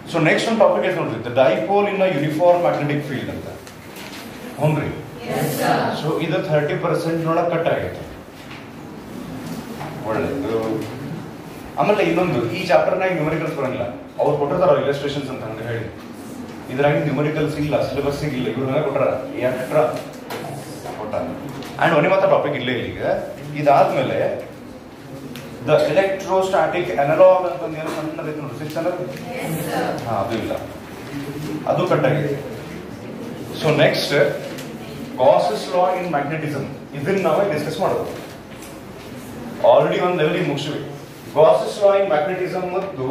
So next ಒಂದು topic ಐತೆ ನೋಡ್ರಿ the dipole in uniform magnetic field ಅಂತ ಹ್ಞೂನ್ರಿ ಸೊ ಇದು ಥರ್ಟಿ ಪರ್ಸೆಂಟ್ ಒಳಗೆ ಕಟ್ ಆಗೈತೆ ಒಳ್ಳೆದು ಆಮೇಲೆ ಇನ್ನೊಂದು ಈ ಚಾಪ್ಟರ್ನಾಗ ನ್ಯೂಮರಿಕಲ್ಸ್ ಬರಂಗಿಲ್ಲ ಅವ್ರು ಕೊಟ್ಟಿರ್ತಾರ ಇಲಸ್ಟ್ರೇಷನ್ಸ್ ಅಂತ ಹಂಗೆ ಹೇಳಿ ಇದ್ರಾಗ ನ್ಯೂಮರಿಕಲ್ಸ್ ಇಲ್ಲ ಸಿಲೆಬಸ್ ಇಲ್ಲ ಇವ್ರನ್ನ ಕೊಟ್ರ ಯಾಕ್ಟ್ರ ಕೊಟ್ಟ ಅಂಡ್ ಒಂದೇ ಮಾತ್ರ ಟಾಪಿಕ್ ಇಲ್ಲೇ ಇಲ್ಲ ಈಗ ಇದಾದ್ಮೇಲೆ ದ ಎಲೆಕ್ಟ್ರೋಸ್ಟಾಟಿಕ್ ಅನಲಾಗ್ ಅಂತ ಒಂದು ಏನೋ ಸಣ್ಣದೈತೆ ನೋಡಿ ಸಿಕ್ಸ್ ಹಾ ಅದು ಇಲ್ಲ ಅದು ಕಟ್ ಆಗಿದೆ so next Gauss's law in magnetism ಇದನ್ನ ನಾವೇ ಡಿಸ್ಕಸ್ ಮಾಡೋದು ಆಲ್ರೆಡಿ ಒಂದು ಲೆವೆಲ್ ಮುಗಿಸಿವಿ ಗಾಸಸ್ ಲಾ ಇನ್ ಮ್ಯಾಗ್ನೆಟಿಸಮ್ ಮತ್ತು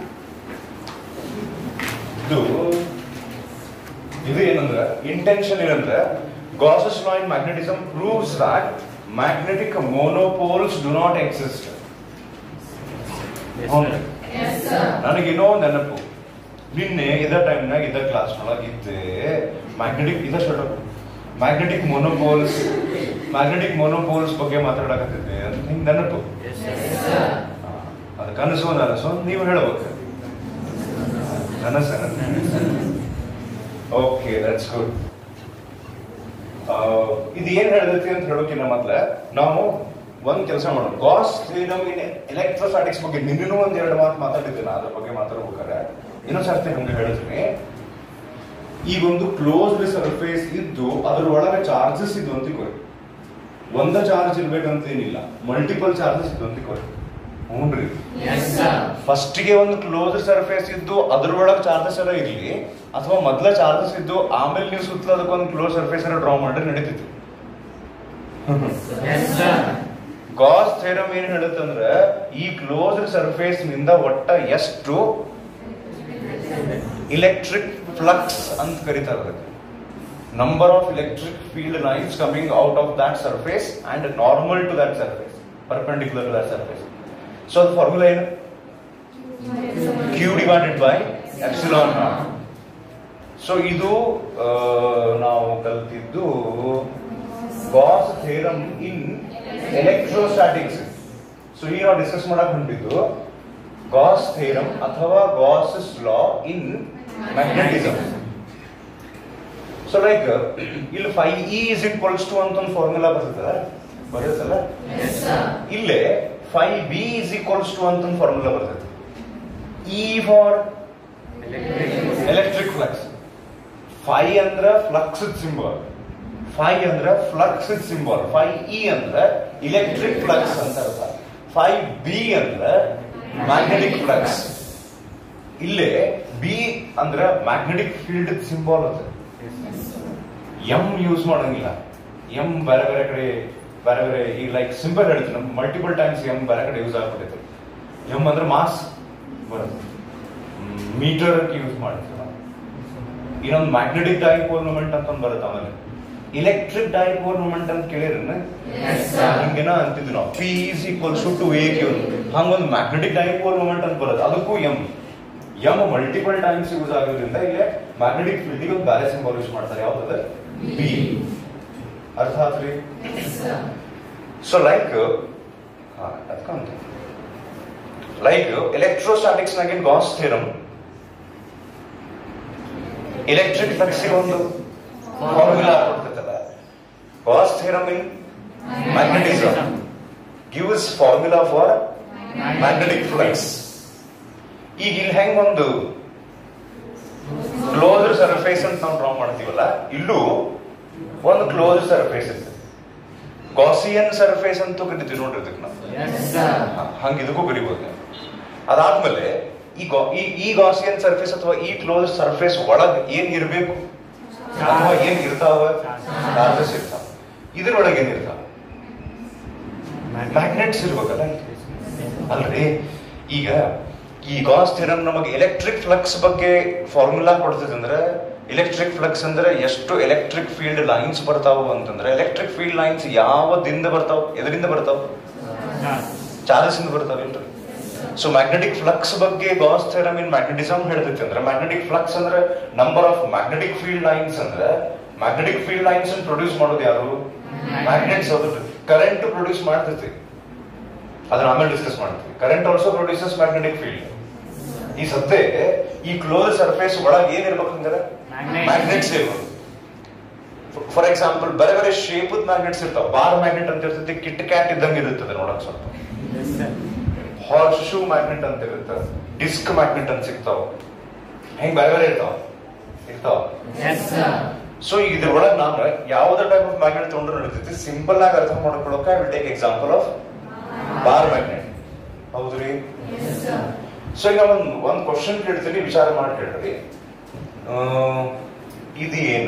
ಇದು ಇದು ಏನಂದ್ರೆ ಇಂಟೆನ್ಷನ್ ಏನಂದ್ರೆ Gauss's law in magnetism proves that magnetic monopoles do not exist ನನಗಿನ್ನೋ ನೆನಪು ನಿನ್ನೆ ಇದ ಟೈಮ್ನಾಗ ಇದ ಕ್ಲಾಸ್ ಒಳಗೆ ಇದ್ದೆ ಮ್ಯಾಗ್ನೆಟಿಕ್ ಇದ ಶರ್ಟ್ ಮ್ಯಾಗ್ನೆಟಿಕ್ ಮೊನೋಪೋಲ್ಸ್ ಮ್ಯಾಗ್ನೆಟಿಕ್ ಮೊನೋಪೋಲ್ಸ್ ಬಗ್ಗೆ ಮಾತಾಡಕತ್ತಿದ್ದೆ ಅಂತ ನಿಂಗೆ ನೆನಪು ಅದು ಕನಸು ನನಸು ನೀವು ಹೇಳ್ಬೇಕು ಕನಸ ಓಕೆ ದಟ್ಸ್ ಗುಡ್ ಇದು ಏನ್ ಹೇಳ್ದೈತಿ ಅಂತ ಹೇಳೋಕಿನ್ನ ಮೊದ್ಲ ನಾವು ಒಂದ್ ಕೆಲಸ ಮಾಡೋಣ ಗಾಸ್ ಥಿಯರಮ್ ಇನ್ ಎಲೆಕ್ಟ್ರೋಸ್ಟಾಟಿಕ್ಸ್ ಬಗ್ಗೆ ನಿನ್ನೂ ಒಂದ್ ಎರಡು ಮಾತು ಮಾತಾಡಿದ್ದೀನಿ ಅದ್ರ ಬಗ್ಗೆ ಮಾತಾಡ್ಬೇಕಾರೆ ಇನ್ನೊಂದ್ ಸರ್ತಿ ಹಂಗೆ ಹೇಳಿದ್ದೀನಿ ಈಗ ಒಂದು ಕ್ಲೋಸ್ಡ್ ಸರ್ಫೇಸ್ ಇದ್ದು ಅದ್ರ ಒಳಗೆ ಚಾರ್ಜಸ್ ಇದ್ದು ಅಂತ ಕೊಡಿ ಒಂದ ಚಾರ್ಜ್ ಇರ್ಬೇಕಂತ ಏನಿಲ್ಲ ಮಲ್ಟಿಪಲ್ ಚಾರ್ಜಸ್ ಇದ್ದು ಅಂತ ಕೊಡಿ ಹ್ಞೂನ್ರಿ ಫಸ್ಟ್ ಗೆ ಒಂದು ಕ್ಲೋಸ್ ಸರ್ಫೇಸ್ ಇದ್ದು ಅದ್ರೊಳಗೆ ಚಾರ್ಜಸ್ ಎಲ್ಲ ಇರ್ಲಿ ಅಥವಾ ಮೊದ್ಲ ಚಾರ್ಜಸ್ ಇದ್ದು ಆಮೇಲೆ ನೀವು ಸುತ್ತಲ ಅದಕ್ಕೊಂದು ಕ್ಲೋಸ್ ಸರ್ಫೇಸ್ ಎಲ್ಲ ಡ್ರಾ ಮಾಡಿದ್ರೆ ನಡೀತಿತ್ತು ಗಾಸ್ ಥೇರಮ್ ಏನ್ ಹೇಳುತ್ತಂದ್ರೆ ಈ ಕ್ಲೋಸ್ ಸರ್ಫೇಸ್ ನಿಂದ ಒಟ್ಟ ಎಷ್ಟು ಇಲೆಕ್ಟ್ರಿಕ್ ಫ್ಲಕ್ಸ್ ಅಂತ ಕರೀತಾರೆ ಅದಕ್ಕೆ number of electric field lines coming out of that surface and normal to that surface perpendicular to that surface so ಅದು ಫಾರ್ಮುಲಾ ಏನು Q divided by epsilon naught so ಇದು ಆ, ನಾವು ಕಲ್ತಿದ್ದು Gauss theorem in electrostatics so ಈಗ ನಾವು discuss ಮಾಡಕ್ ಹೊಂಟಿದ್ದು ಗಾಸ್ ಥೇರಮ್ ಅಥವಾ Gauss's law in magnetism so like ಇಲ್ಲಿ phi E is equals to ಅಂತ ಒಂದು ಫಾರ್ಮುಲಾ ಬರ್ತದಲ್ಲ ಬರುತ್ತಲ್ಲ ಇಲ್ಲೇ phi B is equals to ಅಂತ ಒಂದು ಫಾರ್ಮುಲಾ ಬರ್ತದೆ E for electric flux phi ಅಂದ್ರ ಫ್ಲಕ್ಸ್ ಸಿಂಬಲ್ ಫೈ ಅಂದ್ರ ಫ್ಲಕ್ಸ್ ಸಿಂಬಲ್ ಫೈ ಇ ಅಂದ್ರ ಇಲೆಕ್ಟ್ರಿಕ್ ಫ್ಲಕ್ಸ್ ಅಂತ ಅರ್ಥ ಫೈ ಬಿ ಅಂದ್ರ ಮ್ಯಾಗ್ನೆಟಿಕ್ ಫ್ಲಕ್ಸ್ ಇಲ್ಲೇ ಬಿ ಅಂದ್ರ ಮ್ಯಾಗ್ನೆಟಿಕ್ ಫೀಲ್ಡ್ ಸಿಂಬಲ್ ಅದು ಎಂ ಯೂಸ್ ಮಾಡಂಗಿಲ್ಲ ಎಂ ಬೇರೆ ಬೇರೆ ಕಡೆ ಬೇರೆ ಬೇರೆ ಈ ಲೈಕ್ ಸಿಂಪಲ್ ಹೇಳ್ತೀನಿ ನಮ್ಗೆ ಮಲ್ಟಿಪಲ್ ಟೈಮ್ಸ್ ಎಂ ಬೇರೆ ಕಡೆ ಯೂಸ್ ಆಗ್ಬಿಟ್ಟೈತೆ ಎಂ ಅಂದ್ರೆ ಮಾಸ್ ಬರುತ್ತೆ ಮೀಟರ್ ಯೂಸ್ ಮಾಡ್ತೀವಿ ನಾವು ಇನ್ನೊಂದು ಮ್ಯಾಗ್ನೆಟಿಕ್ ಡೈಪೋಲ್ ಮೂಮೆಂಟ್ ಅಂತ ಒಂದು ಬರುತ್ತೆ ಆಮೇಲೆ ಇಲೆಕ್ಟ್ರಿಕ್ ಡೈಪೋಲ್ ಮೂಮೆಂಟ್ ಅಂತ ಕೇಳಿದ್ರೆ ಹಿಂಗೇನ ಅಂತಿದ್ವಿ ನಾವು P is equals to A Q ಹಂಗೊಂದು ಮ್ಯಾಗ್ನೆಟಿಕ್ ಡೈಪೋಲ್ ಮೂಮೆಂಟ್ ಅಂತ ಬರುತ್ತೆ ಅದಕ್ಕೂ M M multiple times use ಆಗೋದ್ರಿಂದ ಇಲ್ಲೇ ಮ್ಯಾಗ್ನೆಟಿಕ್ ಫೀಲ್ಡ್ ಒಂದು ಬ್ಯಾರೆ ಸಿಂಬಲ್ ಯೂಸ್ ಮಾಡ್ತಾರೆ ಯಾವ್ದದ ಬಿ ಅರ್ಥ ಆತ್ರಿ ಸೊ ಲೈಕ್ ಅದಕ್ಕಂತ ಲೈಕ್ ಎಲೆಕ್ಟ್ರೋಸ್ಟಾಟಿಕ್ಸ್ ನಾಗಿನ್ ಗಾಸ್ ಥಿಯರಮ್ ಎಲೆಕ್ಟ್ರಿಕ್ ಫ್ಲಕ್ಸಿಗೆ ಒಂದು ಫಾರ್ಮುಲಾ ಕೊಡ್ತೈತಲ್ಲ Gauss theorem in magnetism gives formula for magnetic flux ಈಗ ಇಲ್ಲಿ ಹೆಂಗ್ ಒಂದು ಕ್ಲೋಸ್ ಸರ್ಫೇಸ್ ಅಂತ ನಾವು ಡ್ರಾ ಮಾಡ್ತೀವಲ್ಲ ಇಲ್ಲೂ ಒಂದು ಕ್ಲೋಸ್ ಸರ್ಫೇಸ್ ಇರ್ತದೆ ಗಾಸಿಯನ್ ಸರ್ಫೇಸ್ ಅಂತ ಕರಿತೀವಿ ನೋಡ್ರಿ ಇದಕ್ಕೆ ನಾವು ಹ- ಹಂಗ ಇದಕ್ಕೂ ಕರಿಬೋದು ನೀವು. ಅದಾದ್ಮೇಲೆ ಈ ಗಾ- ಈ ಈ ಗಾಸಿಯನ್ ಸರ್ಫೇಸ್ ಅಥವಾ ಈ ಕ್ಲೋಸ್ ಸರ್ಫೇಸ್ ಒಳಗ್ ಏನ್ ಇರ್ಬೇಕು ಅಥವಾ ಏನ್ ಇರ್ತಾವ ಚಾರ್ಜಸ್ ಇರ್ತಾವ ಇದ್ರೊಳಗೆ ಏನ್ ಇರ್ತಾವ ಮ್ಯಾಗ್ನೆಟ್ಸ್ ಇರ್ಬೇಕಲ್ಲ ಅಲ್ರಿ ಈಗ ಈ ಗಾಸ್ ಥಿರಮ್ ನಮಗೆ ಎಲೆಕ್ಟ್ರಿಕ್ ಫ್ಲಕ್ಸ್ ಬಗ್ಗೆ ಫಾರ್ಮುಲಾ ಕೊಡ್ತದೆ ಅಂದ್ರೆ ಎಲೆಕ್ಟ್ರಿಕ್ ಫ್ಲಕ್ಸ್ ಅಂದ್ರೆ ಎಷ್ಟು ಎಲೆಕ್ಟ್ರಿಕ್ ಫೀಲ್ಡ್ ಲೈನ್ಸ್ ಬರ್ತಾವ ಅಂತಂದ್ರೆ ಎಲೆಕ್ಟ್ರಿಕ್ ಫೀಲ್ಡ್ ಲೈನ್ಸ್ ಯಾವದಿಂದ ಬರ್ತಾವ ಎದರಿಂದ ಬರ್ತಾವ ಚಾರ್ಜಸ್ ಇಂದ ಬರ್ತಾವೇನ್ರಿ ಸೊ ಮ್ಯಾಗ್ನೆಟಿಕ್ ಫ್ಲಕ್ಸ್ ಬಗ್ಗೆ ಗಾಸ್ ಥಿಯರಮ್ ಇನ್ ಮ್ಯಾಗ್ನೆಟಿಸಮ್ ಹೇಳ್ತೈತಿ ಅಂದ್ರೆ ಮ್ಯಾಗ್ನೆಟಿಕ್ ಫ್ಲಕ್ಸ್ ಅಂದ್ರೆ number of magnetic field lines ಅಂದ್ರೆ ಮ್ಯಾಗ್ನೆಟಿಕ್ ಫೀಲ್ಡ್ ಲೈನ್ಸ್ ಪ್ರೊಡ್ಯೂಸ್ ಮಾಡೋದು ಯಾರು ಮ್ಯಾಗ್ನೆಟ್ಸ್ ಹೌದು ಕರೆಂಟ್ ಪ್ರೊಡ್ಯೂಸ್ ಮಾಡ್ತೈತಿ ಅದನ್ನ ಆಮೇಲೆ ಡಿಸ್ಕಸ್ ಮಾಡ್ತೀವಿ current also produces magnetic field ಈ ಸದ್ಯ ಈ ಕ್ಲೋಸ್ ಸರ್ಫೇಸ್ ಒಳಗೆ ಏನ್ ಇರ್ಬೇಕು ಹಂಗಾರೆ Magnet. ಮ್ಯಾಗ್ನೆಟ್ಸ್ ಇರ್ಬೇಕು ಫಾರ್ ಎಕ್ಸಾಂಪಲ್ ಬೇರೆ ಬೇರೆ ಶೇಪ್ ಮ್ಯಾಗ್ನೆಟ್ಸ್ ಇರ್ತಾವ ಬಾರ್ ಮ್ಯಾಗ್ನೆಟ್ ಅಂತ ಇರ್ತೈತಿ ಕಿಟ್ ಕ್ಯಾಟ್ ಇದ್ದಂಗೆ ಇರುತ್ತದೆ ನೋಡಕ್ ಸ್ವಲ್ಪ Yes, sir. Horseshoe magnet ಅಂತ ಇರುತ್ತೆ ಡಿಸ್ಕ್ ಮ್ಯಾಗ್ನೆಟ್ ಅಂತ ಸಿಗ್ತಾವ ಹೆಂಗ್ ಬೇರೆ ಬೇರೆ ಇರ್ತಾವ ಇರ್ತಾವ Yes, sir. ಸೊ ಇದ್ರೊಳಗೆ ನಾನು ಯಾವ್ದೇ ಟೈಪ್ ಆಫ್ ಮ್ಯಾಗ್ನೆಟ್ ತಗೊಂಡ್ರು ನಡೀತೈತಿ ಸಿಂಪಲ್ ಆಗಿ ಅರ್ಥ ಮಾಡ್ಕೊಳಕ್ಕೆ I will take example of bar magnet ಹೌದ್ರಿ ಸೊ ಈಗ ಒಂದ್ ಒಂದ್ ಕ್ವಶನ್ ಕೇಳ್ತೀನಿ ವಿಚಾರ ಮಾಡಿ ಕೇಳ್ರಿ ಆ, ಇದು ಏನು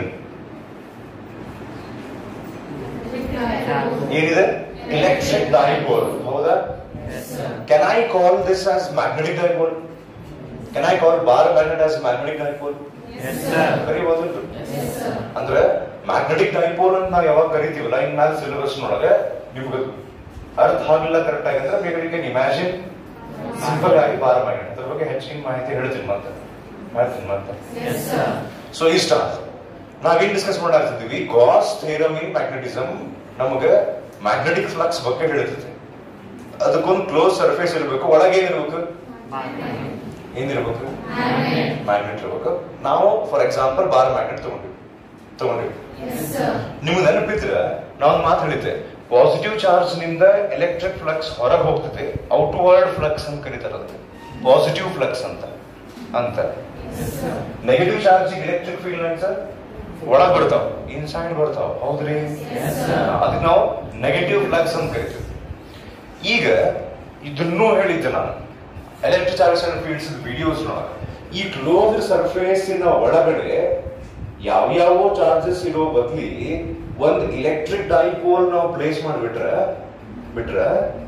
ಏನಿದೆ ಎಲೆಕ್ಟ್ರಿಕ್ ಡೈಪೋಲ್ ಹೌದಾ Yes, sir. Can I call this as magnetic dipole can I call bar magnet as magnetic dipole Yes, sir. ಕರಿಬಹುದು ಅಂದ್ರೆ ಮ್ಯಾಗ್ನೆಟಿಕ್ ಡೈಪೋಲ್ ಅಂತ ನಾವು ಯಾವಾಗ ಕರಿತೀವಲ್ಲ ಇನ್ ಮ್ಯಾಲ್ ಸಿಲೆಬಸ್ ನೊಳಗೆ ನಿಮ್ಗೆ ಅರ್ಥ ಆಗ್ಲಿಲ್ಲ ಕರೆಕ್ಟ್ ಆಗಿ ಅಂದ್ರೆ ಬೇಕಾದ್ರೆ ಕ್ಯಾನ್ ಇಮ್ಯಾಜಿನ್ ಸಿಂಪಲ್ ಆಗಿ ಬಾರ್ ಮ್ಯಾಗ್ನೆಟ್ ಅದ್ರ ಬಗ್ಗೆ ಹೆಚ್ಚಿನ ಮಾಹಿತಿ ಹೇಳ್ತೀನಿ ಮತ್ತೆ ಹೇಳ್ತೀನಿ ಮತ್ತೆ Yes, sir. ಸೊ ಇಷ್ಟ ನಾವೇನ್ ಡಿಸ್ಕಸ್ ಮಾಡಾಡ್ತಿದ್ವಿ ಗಾಸ್ ಥೇರಮ್ ಇನ್ ಮ್ಯಾಗ್ನೆಟಿಸಮ್ ನಮಗೆ ಮ್ಯಾಗ್ನೆಟಿಕ್ ಫ್ಲಕ್ಸ್ ಬಗ್ಗೆ ಹೇಳ್ತೈತಿ ಅದಕ್ಕೊಂದು ಕ್ಲೋಸ್ ಸರ್ಫೇಸ್ ಇರಬೇಕು ಒಳಗೆ ಏನಿರ್ಬೇಕು ಏನಿರ್ಬೇಕು ಮ್ಯಾಗ್ನೆಟ್ ಇರ್ಬೇಕು ನಾವು ಫಾರ್ ಎಕ್ಸಾಂಪಲ್ ಬಾರ್ ಮ್ಯಾಗ್ನೆಟ್ ತಗೊಂಡ್ವಿ ತಗೊಂಡ್ವಿ ನಿಮ್ಗೆ ನೆನಪಿದ್ರೆ ನಾವ್ ಮಾತು ಹೇಳಿದ್ದೆ ಪಾಸಿಟಿವ್ ಚಾರ್ಜ್ ನಿಂದ ಎಲೆಕ್ಟ್ರಿಕ್ ಫ್ಲಕ್ಸ್ ಹೊರಗೆ ಹೋಗ್ತದೆ ಔಟ್ವರ್ಡ್ ಫ್ಲಕ್ಸ್ ಅಂತ ಕರೀತಾರೆ ಅದಕ್ಕೆ ಪಾಸಿಟಿವ್ ಫ್ಲಕ್ಸ್ ಅಂತ ಅಂತ negative charge electric field lines ಒಳಗ್ ಬರ್ತಾವ ಇನ್ಸೈಡ್ ಬರ್ತಾವ ಹೌದ್ರಿ ಅದಕ್ಕೆ ನಾವು ನೆಗೆಟಿವ್ ಫ್ಲಕ್ಸ್ ಅಂತ ಕರಿತೀವಿ ಈಗ ಇದನ್ನೂ ಹೇಳಿದ್ದೆ ನಾನು electric charge and fields videos ಈ ಕ್ಲೋಸ್ ಸರ್ಫೇಸಿನ ಒಳಗಡೆ ಯಾವ್ಯಾವ ಚಾರ್ಜಸ್ ಇರೋ ಬದ್ಲಿ ಒಂದ್ ಎಲೆಕ್ಟ್ರಿಕ್ ಡೈಪೋಲ್ ನಾವು ಪ್ಲೇಸ್ ಮಾಡಿಬಿಟ್ರೆ ಬಿಟ್ರ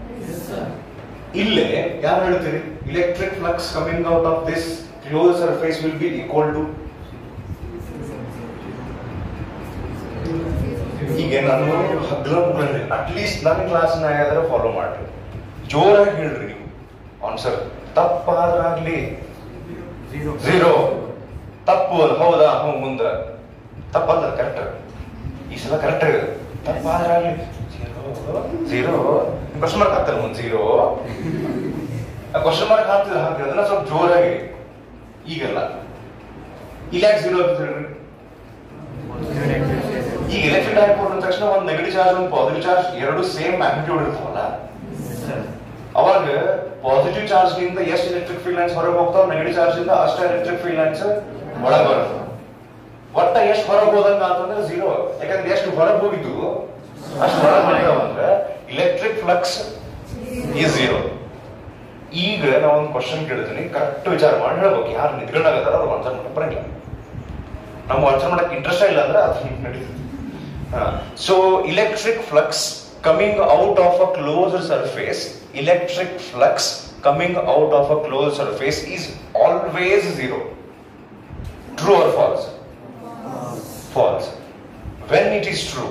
ಇಲ್ಲೇ ಯಾರು ಹೇಳ್ತೀರಿ electric flux coming out of this close surface will be equal to ಈಗ ನಾನು ಹಗ್ಲ ಮುಗ್ಳಲ್ಲಿ ಅಟ್ಲೀಸ್ಟ್ ನನ್ನ ಕ್ಲಾಸ್ನ ಯಾವ್ದಾರ ಫಾಲೋ ಮಾಡ್ರಿ ಜೋರಾಗಿ ಹೇಳ್ರಿ ನೀವು ಆನ್ಸರ್ ತಪ್ಪಾದ್ರಾಗ್ಲಿ Zero. ಝೀರೋ ತಪ್ಪು ಅದು ಹೌದಾ ಹ್ಞೂ ಮುಂದ ತಪ್ಪಲ್ಲ ಕರೆಕ್ಟ್ ಈ ಸಲ ಕರೆಕ್ಟ್ ಆಗಿದೆ ತಪ್ಪಾದ್ರಾಗ್ಲಿ ಝೀರೋ ಕ್ವಶನ್ ಮಾರ್ಕ್ ಹಾಕ್ತಾರೆ ಮುಂದೆ ಝೀರೋ ಕ್ವಶನ್ ಮಾರ್ಕ್ ಹಾಕ್ತಿದ್ರೆ ಹಾಕಿ ಅದನ್ನ ಸ್ವಲ್ಪ ಜೋರಾಗಿ ಈಗಲ್ಲ ಇಲ್ಲ ಯಾಕೆ ಝೀರೋ ಅಂತ ಹೇಳ್ರಿ ಈಗ ಎಲೆಕ್ಟ್ರಿಕ್ ಡೈಪೋಲ್ ಅಂದ ತಕ್ಷಣ ಒಂದು ನೆಗೆಟಿವ್ ಚಾರ್ಜ್ ಒಂದು ಪಾಸಿಟಿವ್ ಚಾರ್ಜ್ ಎರಡು ಸೇಮ್ ಮ್ಯಾಗ್ನಿಟ್ಯೂಡ್ ಇರ್ತಾವಲ್ಲ Yes, sir. ಅವಾಗ ಪಾಸಿಟಿವ್ ಚಾರ್ಜ್ ನಿಂದ ಎಷ್ಟು ಎಲೆಕ್ಟ್ರಿಕ್ ಫೀಲ್ಡ್ ಲೈನ್ಸ್ ಹೊರಗೆ ಹೋಗ್ತಾವ ನೆಗೆಟಿವ್ ಚಾರ್ಜ್ ಇಂದ ಅಷ್ಟ ಎಲೆಕ್ಟ್ರಿಕ್ ಫೀಲ್ಡ್ ಲೈನ್ಸ್ ಒಳಗೆ ಬರುತ್ತೆ ಒಟ್ಟ ಎಷ್ಟು ಹೊರಗೆ ಹೋದಂಗ ಅಂತಂದ್ರೆ ಝೀರೋ ಯಾಕಂದ್ರೆ ಎಷ್ಟು ಹೊರಗೆ ಹೋಗಿದ್ದು ಅಷ್ಟು ಹೊರಗೆ ಬರ್ತಾವ ಅಂದ್ರೆ ಇಲೆಕ್ಟ್ರಿಕ್ ಫ್ಲಕ್ಸ್ ಈ ಝೀರೋ ಈಗ ನಾ ಒಂದು ಕ್ವಶನ್ ಕೇಳ್ತೀನಿ ಕರೆಕ್ಟ್ ವಿಚಾರ ಮಾಡಿ ಹೇಳ್ಬೇಕು ಯಾರು ನಿಂತ್ಕೊಂಡಾಗತ್ತಾರ ಅವ್ರು ಆನ್ಸರ್ ಮಾಡಕ್ ಬರಂಗಿಲ್ಲ ನಮ್ಗೆ ಆನ್ಸರ್ ಮಾಡಕ್ ಇಂಟ್ರೆಸ್ಟ್ ಇಲ್ಲ ಅಂದ್ರೆ ಅದು ನಡೀತದೆ so electric flux coming out of a closed surface electric flux coming out of a closed surface is always zero true or false false when it is true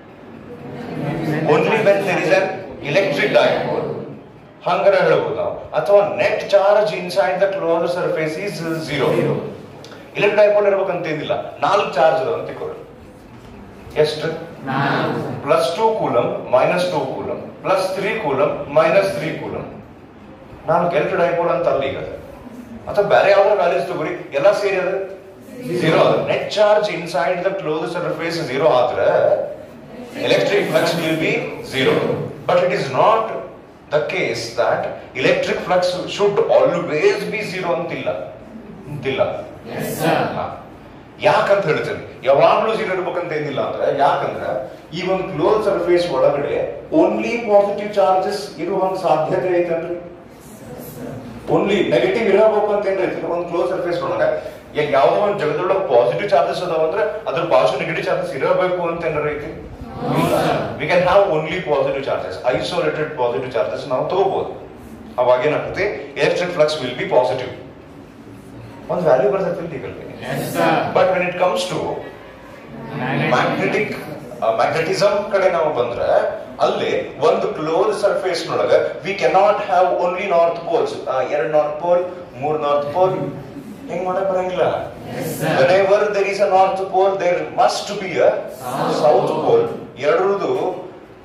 only when there is an electric dipole ಹಂಗಾರ ಹೇಳ್ಬೋದು ನಾವು ಅಥವಾ net charge inside the close surface is zero electric dipole ಇರ್ಬೇಕಂತೇನಿಲ್ಲ ನಾಲ್ಕು charge ಅದಾವ ಅಂತ ತಿಳ್ಕೊಳ್ಳಿ ಎಷ್ಟು plus two coulomb minus two coulomb plus three coulomb minus three coulomb ನಾನು ಎಲೆಕ್ಟ್ರಿಕ್ ಡೈಪೋಲ್ ಅಂತ ಅಲ್ಲಿ ಈಗ ಅಥವಾ ಬೇರೆ ಯಾವ್ದಾರ ವ್ಯಾಲ್ಯೂಸ್ ತಗೋರಿ ಎಲ್ಲ ಸೇರಿ ಅದ ಝೀರೋ ಅದ net charge inside the close surface zero ಆದ್ರೆ electric flux will be zero but it is not the case that electric flux should always be zero ಅಂತಿಲ್ಲ ಅಂತಿಲ್ಲ Yes, sir. ಹಾ. ಯಾಕಂತ ಹೇಳ್ತೇನೆ ಯಾವಾಗ್ಲೂ ಝೀರೋ ಇರ್ಬೇಕಂತ ಏನಿಲ್ಲ ಅಂದ್ರೆ ಯಾಕಂದ್ರೆ ಈ ಒಂದು ಕ್ಲೋಸ್ ಸರ್ಫೇಸ್ ಒಳಗಡೆ ಓನ್ಲಿ ಪಾಸಿಟಿವ್ ಚಾರ್ಜಸ್ ಇರುವಂತ ಸಾಧ್ಯತೆ ಐತನ್ರಿ ಓನ್ಲಿ ನೆಗೆಟಿವ್ ಇರಬೇಕು ಅಂತ ಏನ್ ಐತಿ ಒಂದು ಕ್ಲೋಸ್ ಸರ್ಫೇಸ್ ಒಳಗ ಈಗ ಯಾವ್ದೋ ಒಂದು ಜಗದೊಳಗೆ ಪಾಸಿಟಿವ್ ಚಾರ್ಜಸ್ ಅದಾವ ಅಂದ್ರೆ ಅದ್ರ ಬಾಜು ನೆಗೆಟಿವ್ ಚಾರ್ಜಸ್ ಇರಬೇಕು ಅಂತ ಏನಾರ ಐತಿ we can have only positive charges isolated positive charges ನಾವು ತಗೋಬಹುದು ಅವಾಗ ಏನಾಗುತ್ತೆ electric flux will be positive ಒಂದು ವ್ಯಾಲ್ಯೂ ಬರ್ತೈತಿ ಈಗ Yes, sir. But when it comes to Magnet. Magnetic magnetism ಕಡೆ ನಾವು ಬಂದ್ರೆ ಅಲ್ಲಿ ಒಂದು ಕ್ಲೋಸ್ ಸರ್ಫೇಸ್ ನೊಳಗ we cannot have only north poles ಎರಡ್ ನಾರ್ತ್ ಪೋಲ್ ಮೂರ್ ನಾರ್ತ್ ಪೋಲ್ ಹೆಂಗ್ ಮಾಡಕ್ ಬರಂಗಿಲ್ಲ Yes, sir. whenever there is a north pole there must be a South south pole. pole ಎರಡರದು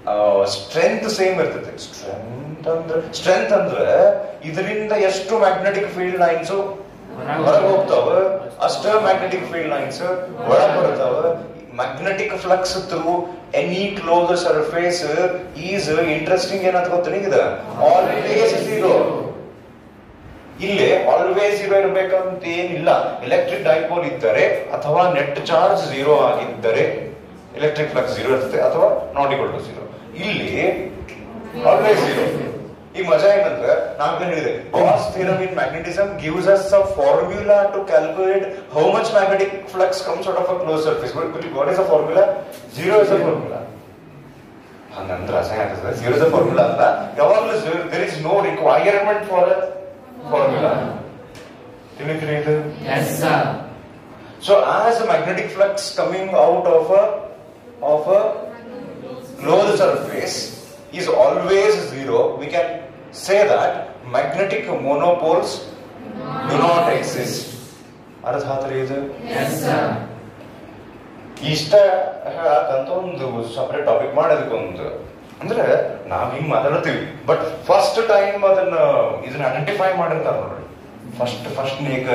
ಸ್ಟ್ರೆಂತ್ ಸೇಮ್ ಇರ್ತೈತೆ ಸ್ಟ್ರೆಂತ್ ಅಂದ್ರೆ strength ಅಂದ್ರೆ ಇದರಿಂದ ಎಷ್ಟು ಮ್ಯಾಗ್ನೆಟಿಕ್ ಫೀಲ್ಡ್ ಲೈನ್ಸ್ ಹೊರಗೆ ಹೋಗ್ತಾವ ಅಷ್ಟ ಮ್ಯಾಗ್ನೆಟಿಕ್ ಫೀಲ್ಡ್ ಲೈನ್ಸ್ ಒಳಗ್ ಬರ್ತಾವ magnetic flux through any close surface is interesting ಏನಂತ ಗೊತ್ತಾ ಇದು ಆಲ್ವೇಸ್ ಝೀರೋ ಇಲ್ಲಿ ಆಲ್ವೇಸ್ ಝೀರೋ ಇರಬೇಕಂತ ಏನಿಲ್ಲ ಎಲೆಕ್ಟ್ರಿಕ್ ಡೈಪೋಲ್ ಇದ್ದರೆ ಅಥವಾ ನೆಟ್ ಚಾರ್ಜ್ ಝೀರೋ ಆಗಿದ್ದರೆ ಎಲೆಕ್ಟ್ರಿಕ್ ಫ್ಲಕ್ಸ್ ಝೀರೋ ಇರ್ತದೆ ಅಥವಾ ನಾಟ್ ಈಕ್ವಲ್ ಟು ಝೀರೋ ಇಲ್ಲಿ ಆಲ್ವೇಸ್ ಝೀರೋ ಈ ಮಜಾ ಏನಂದ್ರೆ ನಾನು ಹೇಳಿದೆ Gauss theorem in magnetism gives us a formula to calculate how much magnetic flux comes out of a close surface what is a formula zero is a formula ಹಂಗಂದ್ರೆ ಅಸಹ್ಯ ಆಗ್ತದೆ zero is a formula ಅಲ್ಲ ಯಾವಾಗಲೂ there is no requirement for a formula ತಿಳಿದ್ರಿ ಇದು Yes, sir. So as a magnetic flux coming out of a of a closed surface is always zero, we can say that magnetic monopoles do not exist. ಅರ್ಥ ಆತ್ರಿ ಇದು Yes, sir. ಇಷ್ಟ ಹೇಳಕ್ಕಂತ ಒಂದು separate topic ಮಾಡೋದಕ್ಕೊಂದು ಅಂದ್ರೆ ನಾವ್ ಹಿಂಗ್ ಮಾತಾಡ್ತೀವಿ but first time ಅದನ್ನ ಇದನ್ನ ಐಡೆಂಟಿಫೈ ಮಾಡಿರ್ತಾರ ನೋಡ್ರಿ ಫಸ್ಟ್ ಫಸ್ಟ್ ನೇಕ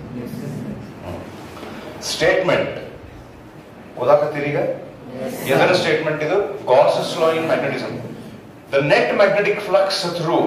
ಸ್ಟೇಟ್ಮೆಂಟ್ ಓದಾಕತ್ತೀರಿ ಈಗ ಎದರ ಸ್ಟೇಟ್ಮೆಂಟ್ ಇದು Gauss's law in magnetism the net magnetic flux through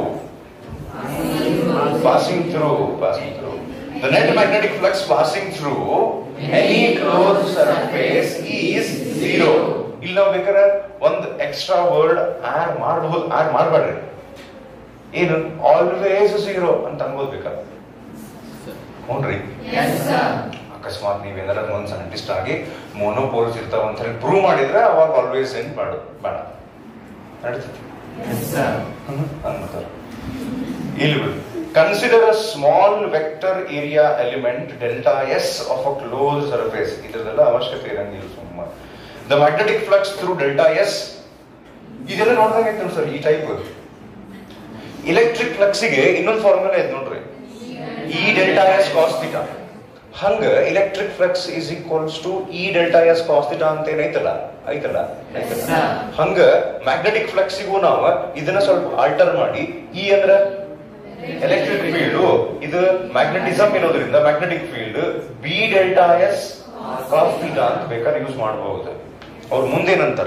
passing through passing through the net magnetic flux passing through any close surface is zero ಇಲ್ಲಿ ನಾವು ಬೇಕಾದ್ರೆ ಒಂದು ಎಕ್ಸ್ಟ್ರಾ ವರ್ಡ್ ಆಡ್ ಮಾಡಬಹುದು ಆಡ್ ಮಾಡಬೇಡ್ರಿ ಏನು ಆಲ್ವೇಸ್ ಝೀರೋ ಅಂತ ಅನ್ಬೋದು ಬೇಕಾದ್ರೆ ಹ್ಞೂನ್ರಿ Yes, sir. ಅಕಸ್ಮಾತ್ ನೀವೇನಾರ ಒಂದು ಸೈಂಟಿಸ್ಟ್ ಆಗಿ ಮೋನೋಪೋಲ್ಸ್ ಇರ್ತಾವ ಅಂತ ಹೇಳಿ ಪ್ರೂವ್ ಮಾಡಿದ್ರೆ ಅವಾಗ ಆಲ್ವೇಸ್ ಏನ್ ಮಾಡು ಬೇಡ ನಡೀತೈತಿ Yes, sir. ಅಂತಾರೆ ಇಲ್ಲಿ ಬಿಡು consider a small vector area element delta S of a close surface ಇದರದೆಲ್ಲ ಅವಶ್ಯಕತೆ ಇರಂಗಿಲ್ಲ ಸುಮ್ಮ the magnetic flux through delta S ಇದೆಲ್ಲ ನೋಡ್ದಂಗೆ ಐತೆ ಸರ್ ಈ ಟೈಪ್ ಇಲೆಕ್ಟ್ರಿಕ್ ಫ್ಲಕ್ಸಿಗೆ ಇನ್ನೊಂದು ಫಾರ್ಮುಲಾ ಐತೆ ನೋಡ್ರಿ E delta S cos theta ಹಂಗ electric flux is equals to E delta S cos theta ಅಂತ ಏನೈತಲ್ಲ ಐತಲ್ಲ ಐತಲ್ಲ ಹಾ. ಹಂಗ ಮ್ಯಾಗ್ನೆಟಿಕ್ ಫ್ಲಕ್ಸಿಗೂ ನಾವು ಇದನ್ನ ಸ್ವಲ್ಪ ಆಲ್ಟರ್ ಮಾಡಿ ಇ ಅಂದ್ರ ಎಲೆಕ್ಟ್ರಿಕ್ ಫೀಲ್ಡ್ ಇದು ಮ್ಯಾಗ್ನೆಟಿಸಮ್ ಇರೋದ್ರಿಂದ magnetic field B delta S cos theta ಅಂತ ಬೇಕಾದ್ರೆ ಯೂಸ್ ಮಾಡಬಹುದು ಅವ್ರ ಮುಂದೇನಂತಾರ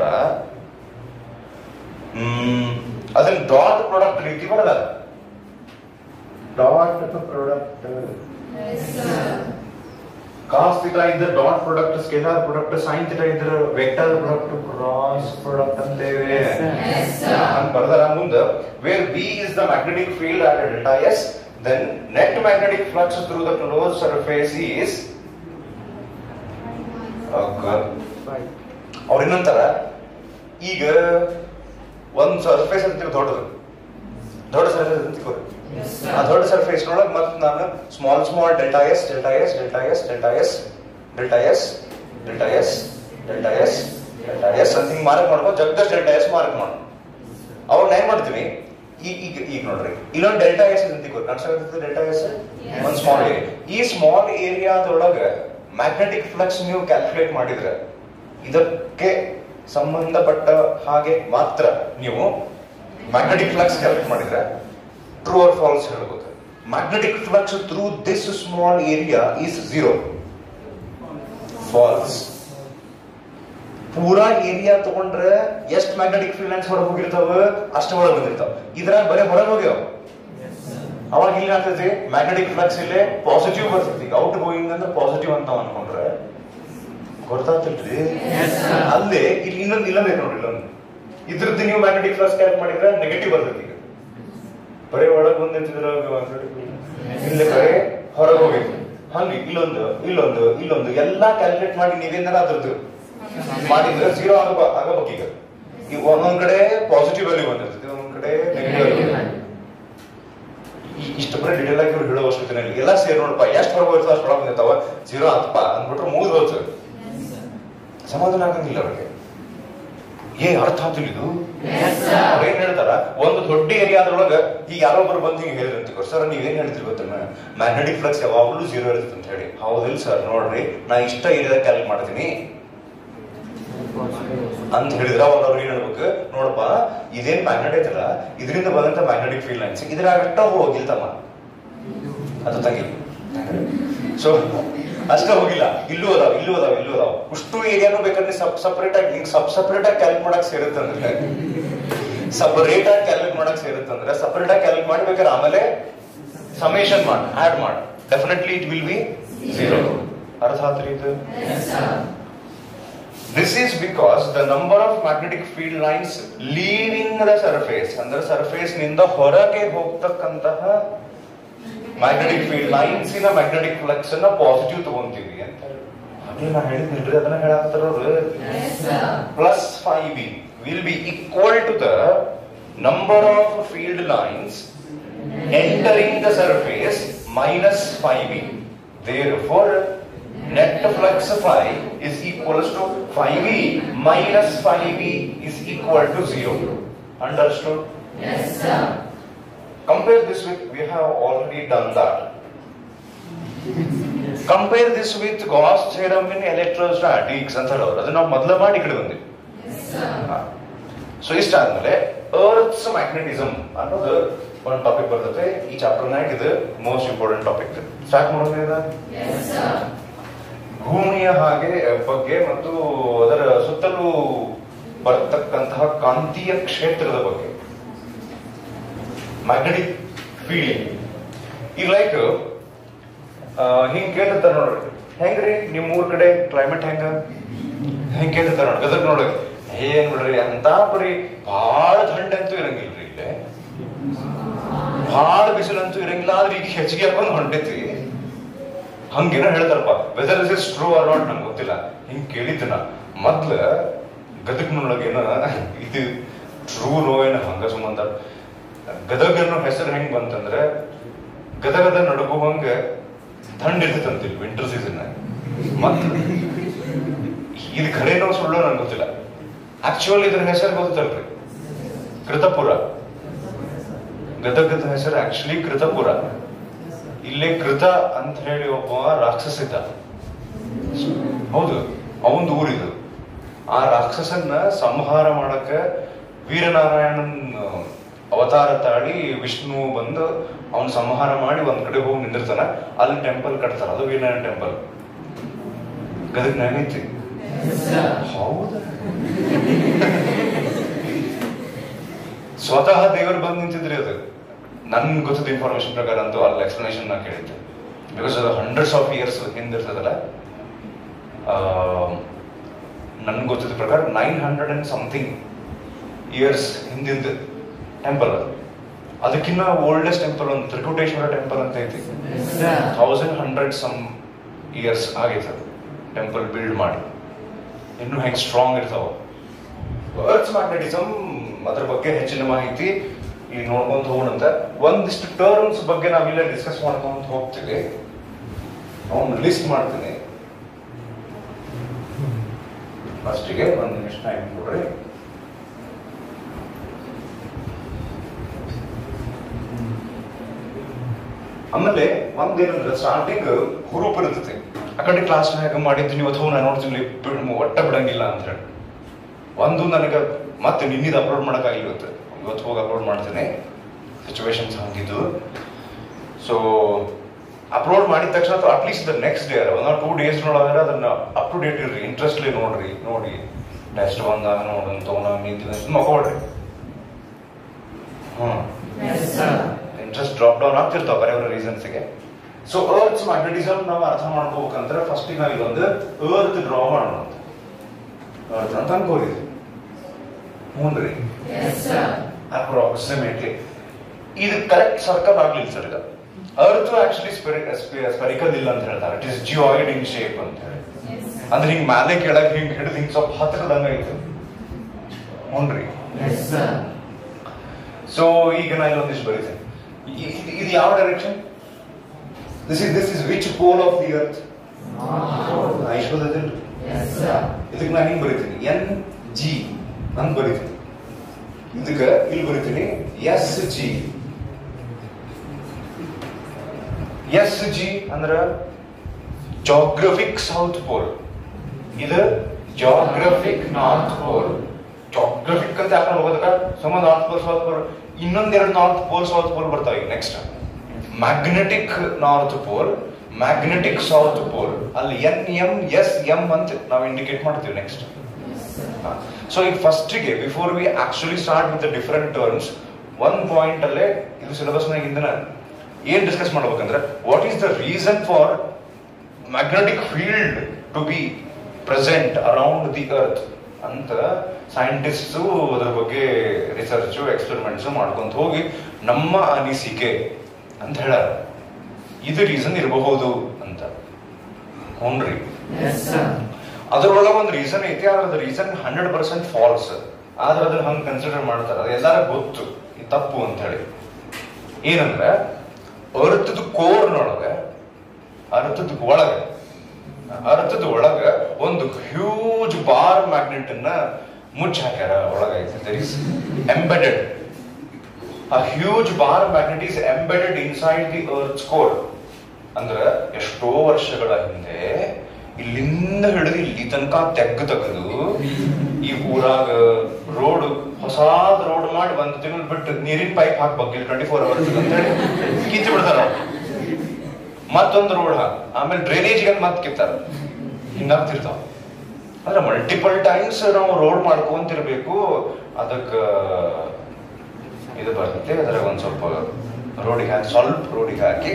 ಹ್ಮ್ ಅದನ್ನ ಡಾಟ್ ಪ್ರಾಡಕ್ಟ್ ರೀತಿ ಬರಲ್ಲ ಡಾಟ್ ಪ್ರಾಡಕ್ಟ್ ಕಾಸ್ ಥೀಟಾ ಇದ್ರೆ dot product scalar product sine theta ಇದ್ರೆ ವೆಕ್ಟರ್ ಪ್ರಾಡಕ್ಟ್ ಕ್ರಾಸ್ ಪ್ರಾಡಕ್ಟ್ ಅಂತೇವೆ Yes, sir. ಹಂಗ ಬರ್ದಾರ ಮುಂದ where B is the magnetic field at delta S then net magnetic flux through the close surface is ಅವ್ರ ಏನಂತಾರ ಈಗ ಒಂದ್ ಸರ್ಫೇಸ್ ಅಂತ ದೊಡ್ಡದು ದೊಡ್ಡ ಸರ್ಫೇಸ್ ಅಂತ ತಿಳ್ಕೊರಿ. Yes, ಆ sir. ದೊಡ್ಡ ಸರ್ಫೇಸ್ ನೊಳಗೆ ಮತ್ತೆ ನಾನು small small delta S delta S delta S delta S delta S delta S delta S delta S ಅಂತ ಹಿಂಗ್ ಮಾರ್ಕ್ ಮಾಡ್ಕೊಂಡು ಜಗದಷ್ಟು ಡೆಲ್ಟಾ ಎಸ್ ಮಾರ್ಕ್ ಮಾಡು ಅವ್ರನ್ನ ಏನ್ ಮಾಡ್ತೀನಿ ಈಗ ಈಗ ಈಗ ನೋಡ್ರಿ ಇಲ್ಲೊಂದು ಡೆಲ್ಟಾ ಎಸ್ ಅಂತ ತಿಳ್ಕೊರಿ ಕಾಣಿಸ್ತಾ ಡೆಲ್ಟಾ ಎಸ್ ಒಂದ್ ಸ್ಮಾಲ್ ಏರಿಯಾ ಈ ಸ್ಮಾಲ್ ಏರಿಯಾದೊಳಗೆ ಮ್ಯಾಗ್ನೆಟಿಕ್ ಫ್ಲಕ್ಸ್ ನೀವು ಕ್ಯಾಲ್ಕುಲೇಟ್ ಮಾಡಿದ್ರೆ ಇದಕ್ಕೆ ಸಂಬಂಧಪಟ್ಟ ಹಾಗೆ ಮಾತ್ರ ನೀವು ಮ್ಯಾಗ್ನೆಟಿಕ್ ಫ್ಲಕ್ಸ್ ಕ್ಯಾಲ್ಕುಲೇಟ್ ಮಾಡಿದ್ರೆ ಟ್ರೂ ಆರ್ ಫಾಲ್ಸ್ ಹೇಳ್ಬೋದು magnetic flux through this small area is zero false ಪೂರಾ ಏರಿಯಾ ತಗೊಂಡ್ರೆ ಎಷ್ಟ್ ಮ್ಯಾಗ್ನೆಟಿಕ್ ಫೀಲ್ಡ್ ಲೈನ್ಸ್ ಹೊರಗೆ ಹೋಗಿರ್ತಾವ ಅಷ್ಟ ಒಳಗೆ ಬಂದಿರ್ತಾವ ಇದ್ರಾಗ ಬರೀ ಹೊರಗೆ ಹೋಗ್ಯಾವ ಅವಾಗ ಇಲ್ಲಿ ಆಗ್ತೈತಿ ಮ್ಯಾಗ್ನೆಟಿಕ್ ಫ್ಲಕ್ಸ್ ಇಲ್ಲೇ ಪಾಸಿಟಿವ್ ಬರ್ತೈತಿ ಔಟ್ ಗೋಯಿಂಗ್ ಅಂದ್ರೆ ಪಾಸಿಟಿವ್ ಅಂತ ನಾವ್ ಅನ್ಕೊಂಡ್ರೆ ಗೊತ್ತಾಗ್ತಿಲ್ರಿ Yes, sir. ಅಲ್ಲೇ ಇಲ್ಲಿ ಇನ್ನೊಂದು ಇಲ್ಲೊಂದು ಐತೆ ನೋಡಿ ಇಲ್ಲೊಂದು ಇದ್ರದ್ದು ನೀವು ಮ್ಯಾಗ್ನೆಟಿಕ್ ಫ್ಲಕ್ಸ್ ಕ್ಯಾಲ್ಕ್ ಮಾಡಿದ್ರೆ ನೆಗೆಟಿವ್ ಬರ್ತೈತಿ ಈಗ ಬರೀ ಒಳಗೆ ಬಂದಿರ್ತಿದ್ರ ಇಲ್ಲಿ ಬರೀ ಹೊರಗೆ ಹೋಗೈತಿ ಹಂಗ ಇಲ್ಲೊಂದು ಇಲ್ಲೊಂದು ಇಲ್ಲೊಂದು ಎಲ್ಲಾ ಕ್ಯಾಲ್ಕುಲೇಟ್ ಮಾಡಿ ನೀವೇನಾರ ಅದ್ರದ್ದು ಮಾಡಿದ್ರೆ ಝೀರೋ ಆಗ ಆಗಬೇಕು ಈಗ ಈಗ ಒಂದೊಂದ್ ಕಡೆ ಪಾಸಿಟಿವ್ ವ್ಯಾಲ್ಯೂ ಬಂದಿರ್ತೈತಿ ಒಂದೊಂದ್ ಕಡೆ ನೆಗೆಟಿವ್ ವ್ಯಾಲ್ಯೂ ಇಷ್ಟು ಬರೀ ಡಿಟೇಲ್ ಆಗಿ ಇವ್ರು ಹೇಳೋ ಅವಶ್ಯಕತೆ ಇಲ್ಲ ಎಲ್ಲ ಸೇರಿ ನೋಡಪ್ಪ ಎಷ್ಟು ಹೊರಗೆ ಹೋಯ್ತು ಅಷ್ಟು ಒಳಗೆ ಬಂದಿರ್ತಾವ ಝೀರೋ ಆತಪ್ಪ ಅಂದ್ಬಿಟ್ರೆ ಮುಗಿದು ಹೋಯ್ತು ಸಮಾಧಾನ ಆಗಂಗಿಲ್ಲ ಅವ್ರಿಗೆ ಏ ಅರ್ಥ ಆಗ್ತಿಲ್ಲ ಇದು Yes, sir. ಅವ್ರು ಏನ್ ಹೇಳ್ತಾರ ಒಂದು ದೊಡ್ಡ ಏರಿಯಾದೊಳಗ ಈಗ ಯಾರೊಬ್ರು ಬಂದು ಹಿಂಗೆ ಹೇಳಿದ್ರು ಅಂತ ಸರ್ ನೀವೇನ್ ಹೇಳ್ತೀರಿ ಗೊತ್ತೇನ ಮ್ಯಾಗ್ನೆಟಿಕ್ ಫ್ಲಕ್ಸ್ ಯಾವಾಗಲೂ ಝೀರೋ ಇರುತ್ತೆ ಅಂತ ಹೇಳಿ ಹೌದಿಲ್ಲ ಸರ್ ನೋಡ್ರಿ ನಾ ಇಷ್ಟ ಏರಿಯಾದಾಗ ಕ್ಯಾಲ್ಕ್ ಮಾಡ್ತೀನಿ ಅಂತ ಹೇಳಿದ್ರೆ ಅವಾಗ ಅವ್ರು ಏನ್ ಹೇಳ್ಬೇಕು ನೋಡಪ್ಪ ಇದೇನ್ ಮ್ಯಾಗ್ನೆಟ್ ಐತಲ್ಲ ಇದರಿಂದ ಬಂದಂತ ಮ್ಯಾಗ್ನೆಟಿಕ್ ಫೀಲ್ಡ್ ಲೈನ್ಸ್ ಇದ್ರಾಗ ಅಷ್ಟ ಹೋಗಿಲ್ಲ ತಮ್ಮ ಅದು ತಂಗಿ ಸೊ ಅಷ್ಟ ಹೋಗಿಲ್ಲ ಇಲ್ಲೂ ಅದಾವ ಇಲ್ಲೂ ಅದಾವ ಇಲ್ಲೂ ಅದಾವ ಅಷ್ಟು ಏರಿಯಾನು ಬೇಕಾದ್ರೆ ಸಬ್ ಸಪರೇಟ್ ಆಗಿ ಹಿಂಗ್ ಸಬ್ ಸಪರೇಟ್ ಆಗಿ ಕ್ಯಾಲ್ಕುಲೇಟ್ ಮಾಡಕ್ ಸೇರುತ್ತಂದ್ರೆ ಸಪರೇಟ್ ಆಗಿ ಕ್ಯಾಲ್ಕುಲೇಟ್ ಮಾಡಕ್ ಸೇರುತ್ತಂದ್ರೆ ಸಪರೇಟ್ ಆಗಿ ಕ್ಯಾಲ್ಕುಲೇಟ್ ಮಾಡ್ಬೇಕಾದ್ರೆ ಆಮೇಲೆ ಸಮೇಷನ್ ಮಾಡ ಆಡ್ ಮಾಡ definitely it will be zero ಅರ್ಥ ಆತ್ರಿ ಇದು This is because the number of magnetic field lines leaving the surface ಅಂದ್ರೆ ಸರ್ಫೇಸ್ ನಿಂದ ಹೊರಗೆ ಹೋಗ್ತಕ್ಕಂತಹ ಮ್ಯಾಗ್ನೆಟಿಕ್ ಫೀಲ್ಡ್ ಲೈನ್ಸ್ ಇನ ಮ್ಯಾಗ್ನೆಟಿಕ್ ಫ್ಲಕ್ಸ್ ಅನ್ನ ಪಾಸಿಟಿವ್ ತಗೊಂತೀವಿ ಅಂತ ಅದೇ ನಾ ಹೇಳಿದ್ನಿಲ್ರಿ ಅದನ್ನ ಹೇಳಾಕ್ತಾರ plus five B will be equal to the number of field lines entering the surface minus phi b. Therefore, net flux phi is equals to phi b minus phi b is equal to zero. Understood? Compare this with, we have already done that. Compare this with Gauss theorem in electrostatics ಅಂತ ಹೇಳೋರು ಅದನ್ನ ನಾವು ಮೊದಲು ಮಾಡಿ ಈ ಕಡೆ ಬಂದ್ವಿ so ಇಷ್ಟ ಆದ್ಮೇಲೆ ಅರ್ತ್ಸ್ ಮ್ಯಾಗ್ನೆಟಿಸಮ್ ಅನ್ನೋದು ಒಂದು ಟಾಪಿಕ್ ಬರ್ತದೆ ಈ ಚಾಪ್ಟರ್ನಾಗ ಇದು ಮೋಸ್ಟ್ ಇಂಪಾರ್ಟೆಂಟ್ ಟಾಪಿಕ್ ಸ್ಟಾರ್ಟ್ ಮಾಡೋದ್ರಿಂದ ಭೂಮಿಯ ಹಾಗೆ ಬಗ್ಗೆ ಮತ್ತು ಅದರ ಸುತ್ತಲೂ ಬರ್ತಕ್ಕಂತಹ ಕಾಂತೀಯ ಕ್ಷೇತ್ರದ ಬಗ್ಗೆ ಮ್ಯಾಗ್ನೆಟಿಕ್ ಫೀಲ್ಡ್ ಈಗ ಲೈಕ್ ಹಿಂಗ್ ಕೇಳ್ತಿರ್ತಾರ ನೋಡ್ರಿ ಹೆಂಗ್ರಿ ನಿಮ್ ಊರ್ ಕಡೆ ಕ್ಲೈಮೇಟ್ ಹೆಂಗ ಹೆಂಗ್ ಕೇಳ್ತಿರ್ತಾರ ನೋಡ್ರಿ ಗದಗ್ ನೋಡ್ರಿ ಏನ್ ಬಿಡ್ರಿ ಅಂತ ಬರೀ ಬಹಳ ಥಂಡ್ ಅಂತೂ ಇರಂಗಿಲ್ರಿ ಇಲ್ಲೇ ಬಹಳ ಬಿಸಿಲಂತೂ ಇರಂಗಿಲ್ಲ ಆದ್ರೆ ಈಗ ಹೆಚ್ಚಿಗೆ ಹಾಕೊಂಡ್ ಹೊಂಟೈತಿ ಹಂಗೇನೋ ಹೇಳ್ತಾರಪ್ಪ whether is is true or not ನಂಗೆ ಗೊತ್ತಿಲ್ಲ ಹಿಂಗ್ ಕೇಳಿದ್ದ ನಾ ಮೊದ್ಲ ಗದಗ್ನೊಳಗೇನ ಇದು ಟ್ರೂ ನೋ ಏನ ಹಂಗ ಸಂಬಂಧ ಗದಗ ಅನ್ನೋ ಹೆಸರು ಹೆಂಗ್ ಬಂತಂದ್ರೆ ಗದಗದ ನಡುಗುವಂಗ ಥಂಡ್ ಇರ್ತೈತಂತಿಲ್ಲ ವಿಂಟರ್ ಸೀಸನ್ ಮತ್ ಇದು ಖರೇನೋ ಸುಳ್ಳು ನಂಗೆ ಗೊತ್ತಿಲ್ಲ ಆಕ್ಚುಲಿ ಇದ್ರ ಹೆಸರು ಗೊತ್ತಲ್ರಿ ಕೃತಪುರ ಗದಗದ ಹೆಸರು ಆಕ್ಚುಲಿ ಕೃತಪುರ ಇಲ್ಲೇ ಕೃತ ಅಂತ ಹೇಳಿ ಒಬ್ಬ ರಾಕ್ಷಸ ಇದ್ದ ಹೌದು ಅವಂದು ಊರಿದು ಆ ರಾಕ್ಷಸನ್ನ ಸಂಹಾರ ಮಾಡಕ ವೀರನಾರಾಯಣನ್ ಅವತಾರ ತಾಳಿ ವಿಷ್ಣು ಬಂದು ಅವನ್ ಸಂಹಾರ ಮಾಡಿ ಒಂದ್ ಕಡೆ ಹೋಗಿ ನಿಂದಿರ್ತಾನ ಅಲ್ಲಿ ಟೆಂಪಲ್ ಕಟ್ತಾರ ಅದು ವೀರನಾರಾಯಣ ಟೆಂಪಲ್ ಗದಗ್ ನಾಗೈತಿ ಹೌದಾ ಸ್ವತಃ ದೇವರು ಬಂದು ನಿಂತಿದ್ರಿ ಅದು ನನ್ ಗೊತ್ತಿದ್ದ ಇನ್ಫಾರ್ಮೇಶನ್ ಪ್ರಕಾರ ಅಂತೂ ಅಲ್ಲಿ ಎಕ್ಸ್ಪ್ಲನೇಷನ್ ನಾ ಕೇಳಿದ್ದೆ ಬಿಕಾಸ್ ಅದು ಹಂಡ್ರೆಡ್ಸ್ ಆಫ್ ಇಯರ್ಸ್ ಹಿಂದಿರ್ತದಲ್ಲ ನನ್ ಗೊತ್ತಿದ್ದ ಪ್ರಕಾರ nine hundred and something years ಹಿಂದಿಂದ ಟೆಂಪಲ್ ಅದು ಅದಕ್ಕಿಂತ ಓಲ್ಡೆಸ್ಟ್ ಟೆಂಪಲ್ ಒಂದು ತ್ರಿಕುಟೇಶ್ವರ ಟೆಂಪಲ್ ಅಂತ ಐತಿ ಥೌಸಂಡ್ ಹಂಡ್ರೆಡ್ ಸಮ್ ಇಯರ್ಸ್ ಆಗೈತೆ ಅದು ಟೆಂಪಲ್ ಬಿಲ್ಡ್ ಮಾಡಿ ಇನ್ನು ಹೆಂಗ್ ಸ್ಟ್ರಾಂಗ್ ಇರ್ತಾವ ಅರ್ತ್ ಮ್ಯಾಗ್ನೆಟಿಸಮ್ ಅದ್ರ ಬಗ್ಗೆ ಹೆಚ್ಚಿನ ಮಾಹಿತಿ ಈಗ ನೋಡ್ಕೊಂತ ಹೋಗೋಣಂತ ಒಂದಿಷ್ಟು ಟರ್ಮ್ಸ್ ಬಗ್ಗೆ ನಾವಿಲ್ಲ ಡಿಸ್ಕಸ್ ಮಾಡ್ಕೊಂತ ಹೋಗ್ತೀವಿ ಅವ್ನು ಲಿಸ್ಟ್ ಮಾಡ್ತೀನಿ ಫಸ್ಟಿಗೆ ಒಂದು ನಿಮಿಷ ಟೈಮ್ ಕೊಡ್ರಿ ಆಮೇಲೆ ಒಂದೇನಂದ್ರೆ ಸ್ಟಾರ್ಟಿಂಗ್ ಹುರುಪ್ ಇರ್ತೈತಿ ಆ ಕಡೆ ಕ್ಲಾಸ್ನಾಗ ಮಾಡಿದ್ದೀನಿ ಅಥವಾ ನಾನು ನೋಡ್ತೀನಿ ಬಿಡ್- ಒಟ್ಟ ಬಿಡಂಗಿಲ್ಲ ಅಂತ ಹೇಳಿ ಒಂದು ನನಗೆ ಮತ್ತೆ ನಿನ್ನಿದ ಅಪ್ಲೋಡ್ ಮಾಡೋಕ್ಕಾಗಿಲ್ಲ ಇವತ್ತು ಇವತ್ತು ಹೋಗಿ ಅಪ್ಲೋಡ್ ಮಾಡ್ತೀನಿ ಸಿಚುವೇಶನ್ಸ್ ಹಂಗಿದ್ದು ಸೊ ಅಪ್ಲೋಡ್ ಮಾಡಿದ ತಕ್ಷಣ ಅಟ್ಲೀಸ್ಟ್ ದ ನೆಕ್ಸ್ಟ್ ಡೇ ಒಂದು ಟೂ ಡೇಸ್ ನೋಡೋದ್ರೆ ಅದನ್ನ ಅಪ್ ಟು ಡೇಟ್ ಇರ್ರಿ ಇಂಟ್ರೆಸ್ಟ್ಲಿ ನೋಡ್ರಿ ನೋಡಿ ನೆಕ್ಸ್ಟ್ ಬಂದಾಗ ನೋಡೋಣ ತೊಗೊಂಡಾಗ ನಿಂತಿದ್ದ ಮಕ್ಕೊಳ್ರಿ ಹ್ಮ್ ಇಂಟ್ರೆಸ್ಟ್ ಡ್ರಾಪ್ ಡೌನ್ ಆಗ್ತಿರ್ತಾವ ಬೇರೆ ಬೇರೆ ರೀಸನ್ಸ್ಗೆ ಸೊ ಅರ್ತ್ಸ್ ಮ್ಯಾಗ್ನೆಟಿಸಮ್ ನಾವು ಅರ್ಥ ಮಾಡ್ಕೋಬೇಕಂದ್ರೆ ಫಸ್ಟ್ ನಾವು ಇದೊಂದು ಅರ್ತ್ ಡ್ರಾ ಮಾಡೋಣ ಅಂತ ಅರ್ತ್ ಅಂತ ಅನ್ಕೋರಿದ್ವಿ ಹ್ಞೂನ್ರಿ ಅಪ್ರಾಕ್ಸಿಮೇಟ್ಲಿ ಇದು ಕರೆಕ್ಟ್ ಸರ್ಕಲ್ ಆಗ್ಲಿಲ್ಲ ಸರ್ ಇದು ಅರ್ತ್ ಆಕ್ಚುಲಿ ಸ್ಪೆರಿಕಲ್ ಇಲ್ಲ ಅಂತ ಹೇಳ್ತಾರೆ it is geoid in shape ಅಂತ ಹೇಳಿ ಅಂದ್ರೆ ಹಿಂಗ್ ಮ್ಯಾಲೆ ಕೆಳಗೆ ಹಿಂಗ್ ಹಿಡಿದು ಹಿಂಗ್ ಸ್ವಲ್ಪ ಹತ್ತಿರದಂಗ ಐತೆ ಹ್ಞೂನ್ರಿ ಸೊ ಈಗ ನಾ ಇಲ್ಲೊಂದಿಷ್ಟು ಬರೀತೇನೆ ಇ- ಇದು- ಇದು ಯಾವ direction this is this is which pole of the earth ಐಶ್ವರ್ಯದಲ್ಲಿ ಇದಕ್ಕೆ ನಾನು ಹಿಂಗ್ ಬರೀತೀನಿ ಎನ್ ಜಿ ಅಂತ ಬರೀತೀನಿ ಇದಕ್ಕೆ ಇಲ್ಲಿ ಬರೀತೀನಿ ಎಸ್ ಜಿ ಎಸ್ ಜಿ ಅಂದ್ರ ಜಾಗ್ರಫಿಕ್ ಸೌತ್ ಪೋಲ್ ಇದು ಜಾಗ್ರಫಿಕ್ ನಾರ್ತ್ ಪೋಲ್ ಜಾಗ್ರಫಿಕ್ ಅಂತ ಯಾಕೆ ಹೋಗೋದಕ್ಕ ಸಮ ನಾರ್ತ್ ಪೋಲ್ ಸೌತ್ ಪೋಲ್ ಇನ್ನೊಂದೆರಡು ನಾರ್ತ್ ಪೋಲ್ ಸೌತ್ ಪೋಲ್ ಬರ್ತಾವೆ ಈಗ next magnetic north pole magnetic south pole ಅಲ್ಲಿ ಎನ್ ಎಂ ಎಸ್ ಎಂ ಅಂತ ನಾವು ಇಂಡಿಕೇಟ್ ಮಾಡ್ತೀವಿ ನೆಕ್ಸ್ಟ್ ಸೊ ಈಗ ಫಸ್ಟಿಗೆ before we actually start with the different terms one point ಅಲ್ಲೇ ಇದು ಸಿಲೆಬಸ್ ಇಂದನ ಏನ್ ಡಿಸ್ಕಸ್ ಮಾಡ್ಬೇಕಂದ್ರೆ what is the reason for magnetic field to be present around the earth ಅಂತ ಸೈಂಟಿಸ್ಟು ಅದ್ರ ಬಗ್ಗೆ ರಿಸರ್ಚ್ ಎಕ್ಸ್ಪೆರಿಮೆಂಟ್ಸ್ ಮಾಡ್ಕೊಂತ ಹೋಗಿ ನಮ್ಮ ಅನಿಸಿಕೆ ಅಂತ ಹೇಳಾರ ಇದು ರೀಸನ್ ಇರಬಹುದು ಅಂತ ಹ್ಞೂನ್ರಿ Yes, sir. ಅದ್ರೊಳಗೆ ಒಂದು ರೀಸನ್ ಐತಿ ಆದ್ರೆ ಅದ್ರ ರೀಸನ್ ಹಂಡ್ರೆಡ್ ಪರ್ಸೆಂಟ್ ಫಾಲ್ಸ್ ಆದ್ರೆ ಅದನ್ನ ಹಂಗ್ ಕನ್ಸಿಡರ್ ಮಾಡ್ತಾರೆ ಅದು ಎಲ್ಲಾರ ಗೊತ್ತು ಇದು ತಪ್ಪು ಅಂತ ಹೇಳಿ ಏನಂದ್ರೆ ಅರ್ಥದ ಕೋರ್ನೊಳಗೆ ಅರ್ಥದ ಒಳಗೆ ಅರ್ಥದ ಒಳಗ ಒಂದು ಹ್ಯೂಜ್ ಬಾರ್ ಮ್ಯಾಗ್ನೆಟ್ ಅನ್ನ ಮುಚ್ಚಿ ಹಾಕ್ಯಾರ ಒಳಗೈತೆ embedded a huge bar magnet is embedded inside the earth's core ಅಂದ್ರ ಎಷ್ಟೋ ವರ್ಷಗಳ ಹಿಂದೆ ಇಲ್ಲಿಂದ ಹಿಡಿದು ಇಲ್ಲಿ ತನಕ ತೆಗ್ಗು ತೆಗೆದು ಈ ಊರಾಗ ರೋಡ್ ಹೊಸಾದ್ ರೋಡ್ ಮಾಡಿ ಒಂದ್ ತಿಂಗಳು ಬಿಟ್ಟು ನೀರಿನ ಪೈಪ್ ಹಾಕ್ಬೇಕು ಇಲ್ಲಿ ಟ್ವೆಂಟಿ ಫೋರ್ ಅವರ್ಸ್ ಅಂತ ಹೇಳಿ ಕಿತ್ತು ಬಿಡ್ತಾರ ಮತ್ತೊಂದು ರೋಡ್ ಹಾಕ್ ಆಮೇಲೆ ಡ್ರೈನೇಜ್ ಅಂತ ಮತ್ ಕಿತ್ತಾರ ಹಿಂಗಾಗ್ತಿರ್ತಾವ ಅಂದ್ರೆ ಮಲ್ಟಿಪಲ್ ಟೈಮ್ಸ್ ನಾವು ರೋಡ್ ಮಾಡ್ಕೊಂತಿರ್ಬೇಕು ಅದಕ್ಕ ಇದು ಬರ್ತೈತೆ ಅದ್ರಾಗ ಒಂದ್ ಸ್ವಲ್ಪ ರೋಡಿಗೆ ಹಾಕಿ ಸ್ವಲ್ಪ ರೋಡಿಗೆ ಹಾಕಿ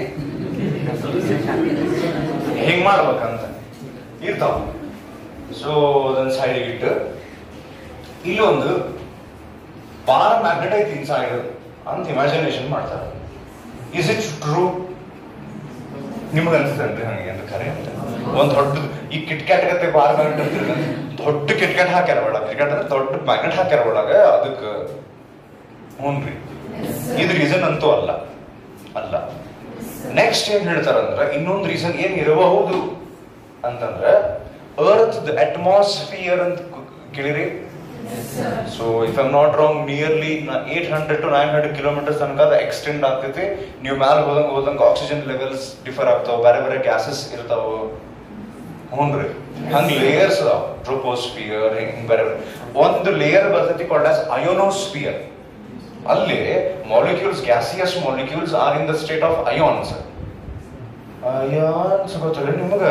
ಹಿಂಗ್ ಮಾಡ್ಬೇಕಂತ ಇರ್ತಾವ ಸೊ ಅದನ್ನ ಸೈಡಿಗೆ ಇಟ್ಟು ಇಲ್ಲೊಂದು ಬಾರ್ ಮ್ಯಾಗ್ನೆಟ್ ಐತಿ ಇನ್ಸೈಡ್ ಅಂತ ಇಮ್ಯಾಜಿನೇಷನ್ ಮಾಡ್ತಾರೆ ಇಸ್ ಇಟ್ ಟ್ರೂ ನಿಮಗೆ ಅನ್ಸುತ್ತೇನ್ರಿ ಹಂಗೆ ಅಂತ ಖರೆ ಅಂತ ಒಂದ್ ದೊಡ್ಡ ಈ ಕಿಟ್ಕ್ಯಾಟ್ ಗತೆ ಬಾರ್ ಮ್ಯಾಗ್ನೆಟ್ ಅಂತಿರ್ಲ ದೊಡ್ಡ ಕಿಟ್ಕ್ಯಾಟ್ ಹಾಕ್ಯಾರ ಒಳಗ ಕಿಟ್ಕ್ಯಾಟ್ ಅಂದ್ರೆ ದೊಡ್ಡ ಮ್ಯಾಗ್ನೆಟ್ ಹಾಕ್ಯಾರ ಒಳಗ ಅದಕ್ಕ ಹ್ಞೂನ್ರಿ ಇದು ರೀಸನ್ ಅಂತೂ ಅಲ್ಲ ಅಲ್ಲ ನೆಕ್ಸ್ಟ್ ಏನ್ ಹೇಳ್ತಾರಂದ್ರ ಇನ್ನೊಂದು ರೀಸನ್ ಏನ್ ಇರಬಹುದು ಅಂತಂದ್ರೆ ಅರ್ತ್ ಅಟ್ಮಾಸ್ಫಿಯರ್ ಅಂತ ಕು- ಕೇಳಿರಿ so if I'm not wrong nearly eight hundred to nine hundred kilometres ತನಕ ಅದು ಎಕ್ಸ್ಟೆಂಡ್ ಆಗ್ತೈತಿ ನೀವು ಮ್ಯಾಲ ಹೋದಂಗ ಹೋದಂಗ ಆಕ್ಸಿಜನ್ ಲೆವೆಲ್ಸ್ ಡಿಫರ್ ಆಗ್ತಾವ ಬೇರೆ ಬೇರೆ ಗ್ಯಾಸಸ್ ಇರ್ತಾವ ಹ್ಞೂನ್ರಿ ಹಂಗ ಲೇಯರ್ಸ್ ಅದಾವ ಟ್ರೋಪೋಸ್ಫಿಯರ್ ಹಿಂಗ್ ಬೇರೆ ಬೇರೆ ಒಂದು ಲೇಯರ್ ಬರ್ತೈತಿ ಕಾಲ್ಡ್ ಆಸ್ ಅಯೋನೋಸ್ಫಿಯರ್ ಅಲ್ಲಿ molecules gaseous molecules are in the state of ions ions ಗೊತ್ತಲ್ಲ ನಿಮಗ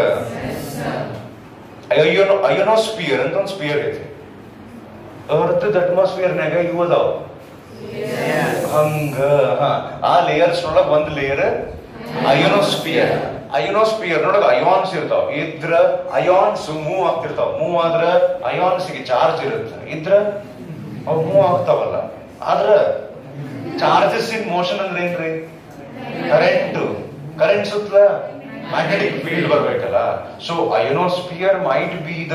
ಅಯೋನೋ ಅಯೋನೋಸ್ಫಿಯರ್ ಅಂತ ಒಂದು ಸ್ಪಿಯರ್ ಐತಿ ಅರ್ಥ ಅಟ್ಮಾಸ್ಫಿಯರ್ನಾಗ ಇವು ಅದಾವ ಹಂಗ ಹಾ ಆ ಲೇಯರ್ಸ್ ಒಳಗ ಒಂದ್ ಲೇಯರ್ ಅಯೋನೋಸ್ಫಿಯರ್ ಅಯೋನೋಸ್ಫಿಯರ್ ನೊಳಗ ಅಯಾನ್ಸ್ ಇರ್ತಾವ ಇದ್ರ ಅಯಾನ್ಸ್ ಮೂವ್ ಆಗ್ತಿರ್ತಾವ ಮೂವ್ ಆದ್ರ ಅಯಾನ್ಸ್ ಗೆ ಚಾರ್ಜ್ ಇರುತ್ತೆ ಇದ್ರ ಅವು ಮೂವ್ ಆಗ್ತಾವಲ್ಲ ಆದ್ರ ಚಾರ್ಜಸ್ ಇನ್ ಮೋಷನ್ ಅಂದ್ರೆ ಏನ್ರಿ ಕರೆಂಟ್ ಕರೆಂಟ್ ಸುತ್ತಲ ಮ್ಯಾಗ್ನೆಟಿಕ್ ಫೀಲ್ಡ್ ಬರ್ಬೇಕಲ್ಲ so ionosphere might be the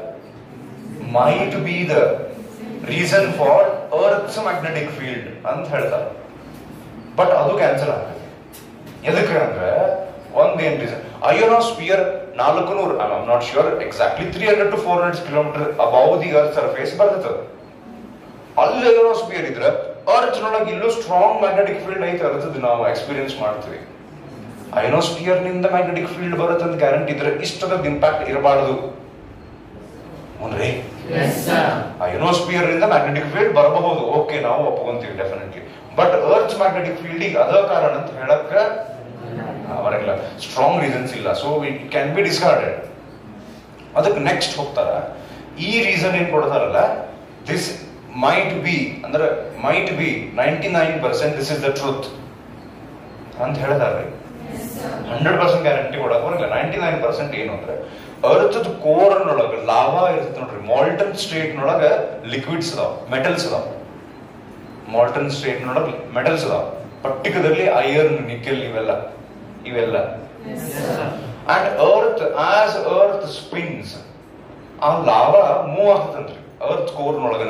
might be the reason for earth's magnetic field ಅಂತ ಹೇಳ್ತಾರೆ ಬಟ್ ಅದು ಕ್ಯಾನ್ಸಲ್ ಆಗ್ತದೆ ಎದಕ್ಕೆ ಅಂದ್ರೆ ಒಂದೇನ್ ರೀಸನ್ ಅಯೋನೋಸ್ಫಿಯರ್ ನಾಲ್ಕು ನೂರು I am not sure exactly three hundred to four hundred kilometre above the earth surface ಬರ್ತದೆ ಅಲ್ಲಿ ಅಯೋನೋಸ್ಫಿಯರ್ ಇದ್ರೆ ಅರ್ತ್ ನೊಳಗೆ ಇಲ್ಲೂ ಸ್ಟ್ರಾಂಗ್ ಮ್ಯಾಗ್ನೆಟಿಕ್ ಫೀಲ್ಡ್ ಐತೆ ಅರ್ಥದ್ದು ನಾವು ಎಕ್ಸ್ಪೀರಿಯನ್ಸ್ ಮಾಡ್ತೀವಿ ಅಯೋನೋಸ್ಫಿಯರ್ ನಿಂದ ಮ್ಯಾಗ್ನೆಟಿಕ್ ಫೀಲ್ಡ್ ಬರುತ್ತೆ ಅಂತ ಗ್ಯಾರಂಟಿ ಇದ್ರೆ ಇಷ್ಟದ ಇಂಪ್ಯಾಕ್ಟ್ ಇರಬಾರದು ಹ್ಞೂನ್ರಿ Yes, sir. ಅಯೋನೋಸ್ಫಿಯರ್ ಇಂದ ಮ್ಯಾಗ್ನೆಟಿಕ್ ಫೀಲ್ಡ್ ಬರಬಹುದು ಓಕೆ ನಾವು ಒಪ್ಕೊಂತೀವಿ definitely but earth magnetic field ಈಗ ಅದ ಕಾರಣ ಅಂತ ಹೇಳಕ್ಕ ಅವರೆಲ್ಲ ಸ್ಟ್ರಾಂಗ್ ರೀಸನ್ಸ್ ಇಲ್ಲ so it can be discarded ಅದಕ್ಕೆ ನೆಕ್ಸ್ಟ್ ಹೋಗ್ತಾರ ಈ ರೀಸನ್ ಏನ್ ಕೊಡ್ತಾರಲ್ಲ ದಿಸ್ ಮೈಟ್ ಬಿ ಅಂದ್ರೆ might be ninety nine percent this is the truth ಅಂತ ಹೇಳ್ತಾರ್ರಿ ಹಂಡ್ರೆಡ್ ಪರ್ಸೆಂಟ್ ಗ್ಯಾರಂಟಿ ಕೊಡಕ್ ಬರಲ್ಲ ನೈಂಟಿ ನೈನ್ ಪರ್ಸೆಂಟ್ ಏನು ಅಂದ್ರೆ ಅರ್ಥದ ಕೋರ್ ನೊಳಗ ಲಾವಾ ಇರ್ತದೆ ನೋಡ್ರಿ ಮಾಲ್ಟನ್ ಸ್ಟೇಟ್ ನೊಳಗ ಲಿಕ್ವಿಡ್ಸ್ ಅದಾವ ಮೆಟಲ್ಸ್ ಅದಾವ ಮಾಲ್ಟನ್ ಸ್ಟೇಟ್ ನೊಳಗ ಮೆಟಲ್ಸ್ ಅದಾವ ಪಟ್ಟಿಕದಲ್ಲಿ ಐರನ್ ನಿಕೆಲ್ ಇವೆಲ್ಲ ಇವೆಲ್ಲ Yes, sir. And earth as earth spins ಆ ಲಾವಾ ಮೂವ್ ಆಗ್ತದಂತ್ರಿ ಅರ್ತ್ ಕೋರ್ ನೊಳಗನ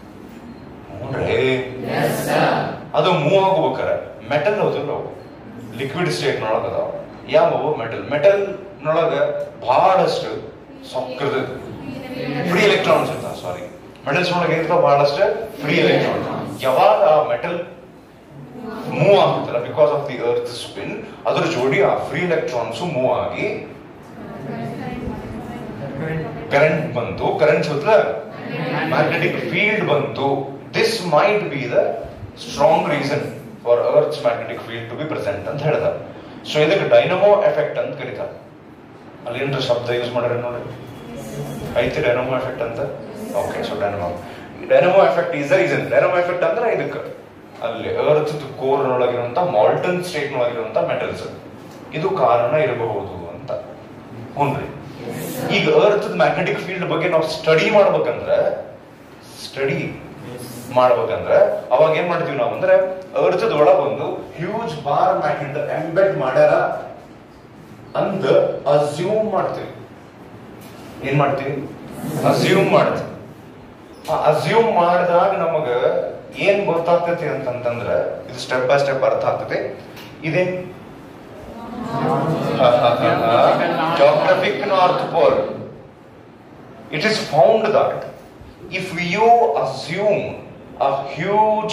ನೋಡ್ರಿ Yes, sir. ಅದು ಮೂವ್ ಆಗ್ಬೇಕಾರೆ ಮೆಟಲ್ ಹೌದಲ್ಲ ಅವು ಲಿಕ್ವಿಡ್ ಸ್ಟೇಟ್ ನೊಳಗ ಅದಾವ ಯಾವ ಮೆಟಲ್ ಮೆಟಲ್ ನೊಳಗ ಬಹಳಷ್ಟು ಸೊಕ್ಕದ ಫ್ರೀ ಎಲೆಕ್ಟ್ರಾನ್ಸ್ ಇರ್ತಾವ ಸಾರಿ ಮೆಟಲ್ಸ್ ಒಳಗೆ ಇರ್ತಾವ ಬಹಳಷ್ಟು ಫ್ರೀ ಎಲೆಕ್ಟ್ರಾನ್ ಯಾವಾಗ ಆ ಮೆಟಲ್ ಮೂವ್ ಆಗುತ್ತಲ್ಲ because of the earth spin ಅದ್ರ ಜೋಡಿ ಆ ಫ್ರೀ ಎಲೆಕ್ಟ್ರಾನ್ಸ್ ಮೂವ್ ಆಗಿ ಕರೆಂಟ್ ಬಂತು ಕರೆಂಟ್ ಸುತ್ತಲ ಮ್ಯಾಗ್ನೆಟಿಕ್ ಫೀಲ್ಡ್ ಬಂತು this might be the strong reason for earth's magnetic field to be present ಅಂತ ಹೇಳ್ದ ಸೊ ಇದಕ್ಕೆ ಡೈನಮೋ ಎಫೆಕ್ಟ್ ಅಂತ ಕರೀತಾರೆ ಅಲ್ಲಿ ಏನ್ರ ಶಬ್ದ ಯೂಸ್ ಮಾಡ್ಯಾರ ನೋಡಿ ಐತಿ ಡೈನಮೋ ಎಫೆಕ್ಟ್ ಅಂತ okay so dynamo dynamo effect is the reason dynamo effect ಅಂದ್ರೆ ಇದಕ್ಕೆ ಅಲ್ಲಿ ಅರ್ತ್ ಕೋರ್ ಒಳಗಿರುವಂತ ಮಾಲ್ಟನ್ ಸ್ಟೇಟ್ ಒಳಗಿರುವಂತ ಮೆಟಲ್ಸ್ ಇದು ಕಾರಣ ಇರಬಹುದು ಅಂತ ಹ್ಞೂನ್ರಿ ಈಗ ಅರ್ತ್ ಮ್ಯಾಗ್ನೆಟಿಕ್ ಫೀಲ್ಡ್ ಬಗ್ಗೆ ನಾವು ಸ್ಟಡಿ ಮಾಡ್ಬೇಕಂದ್ರೆ ಸ್ಟಡಿ ಮಾಡ್ಬೇಕಂದ್ರೆ ಅವಾಗ ಏನ್ ಮಾಡ್ತೀವಿ ನಾವು ಅಂದ್ರೆ ಅರ್ಜದ ಒಳಗ ಒಂದು ಹ್ಯೂಜ್ ಬಾರ್ ಮ್ಯಾಗ್ನೆಟ್ ಎಂಬೆಡ್ ಮಾಡ್ಯಾರ ಅಂದ ಅಸ್ಯೂಮ್ ಮಾಡ್ತೀವಿ ಏನ್ ಮಾಡ್ತೀವಿ ಅಸ್ಯೂಮ್ ಮಾಡ್ತೀವಿ ಅಸ್ಯೂಮ್ ಮಾಡಿದಾಗ ನಮಗ ಏನ್ ಗೊತ್ತಾಗ್ತೈತಿ ಅಂತಂತಂದ್ರ ಇದು ಸ್ಟೆಪ್ ಬೈ ಸ್ಟೆಪ್ ಅರ್ಥ ಆಗ್ತದೆ ಇದೇನ್ geographic north pole it is found that if you assume a huge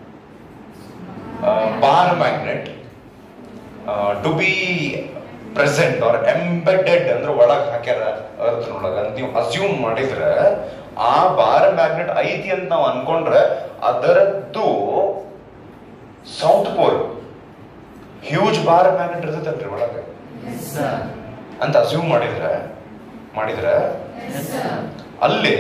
uh, bar magnet uh, to be present or embedded ಅಂದ್ರೆ ಒಳಗ್ ಹಾಕ್ಯಾರ ಅರ್ತ್ ಒಳಗ ಅಂತ ನೀವು ಅಸ್ಯೂಮ್ ಮಾಡಿದ್ರೆ ಆ ಬಾರ್ ಮ್ಯಾಗ್ನೆಟ್ ಐತಿ ಅಂತ ನಾವು ಅನ್ಕೊಂಡ್ರೆ ಅದರದ್ದು south pole huge bar magnet ಇರ್ತೈತಲ್ರಿ ಒಳಗೆ ಅಂತ ಅಸ್ಯೂಮ್ ಮಾಡಿದ್ರೆ ಮಾಡಿದ್ರೆ ಅಲ್ಲಿ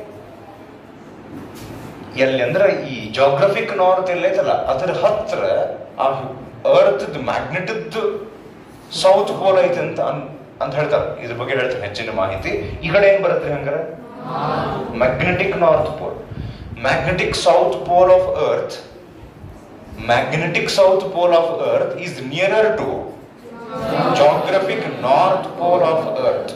ಎಲ್ಲಿ ಅಂದ್ರೆ ಈ ಜಾಗ್ರಫಿಕ್ ನಾರ್ತ್ ಎಲ್ಲೈತಲ್ಲ ಅದ್ರ ಹತ್ರ ಆ ಅರ್ತ್ ಮ್ಯಾಗ್ನೆಟ್ ಸೌತ್ ಪೋಲ್ ಐತಿ ಅಂತ ಅನ್- ಅಂತ ಹೇಳ್ತಾರೆ ಇದ್ರ ಬಗ್ಗೆ ಹೇಳ್ತಾರೆ ಹೆಚ್ಚಿನ ಮಾಹಿತಿ ಈ ಕಡೆ ಏನ್ ಬರುತ್ತೆ ಹಂಗಾರೆ magnetic north pole magnetic south pole of earth magnetic south pole of earth is nearer to geographic north pole of earth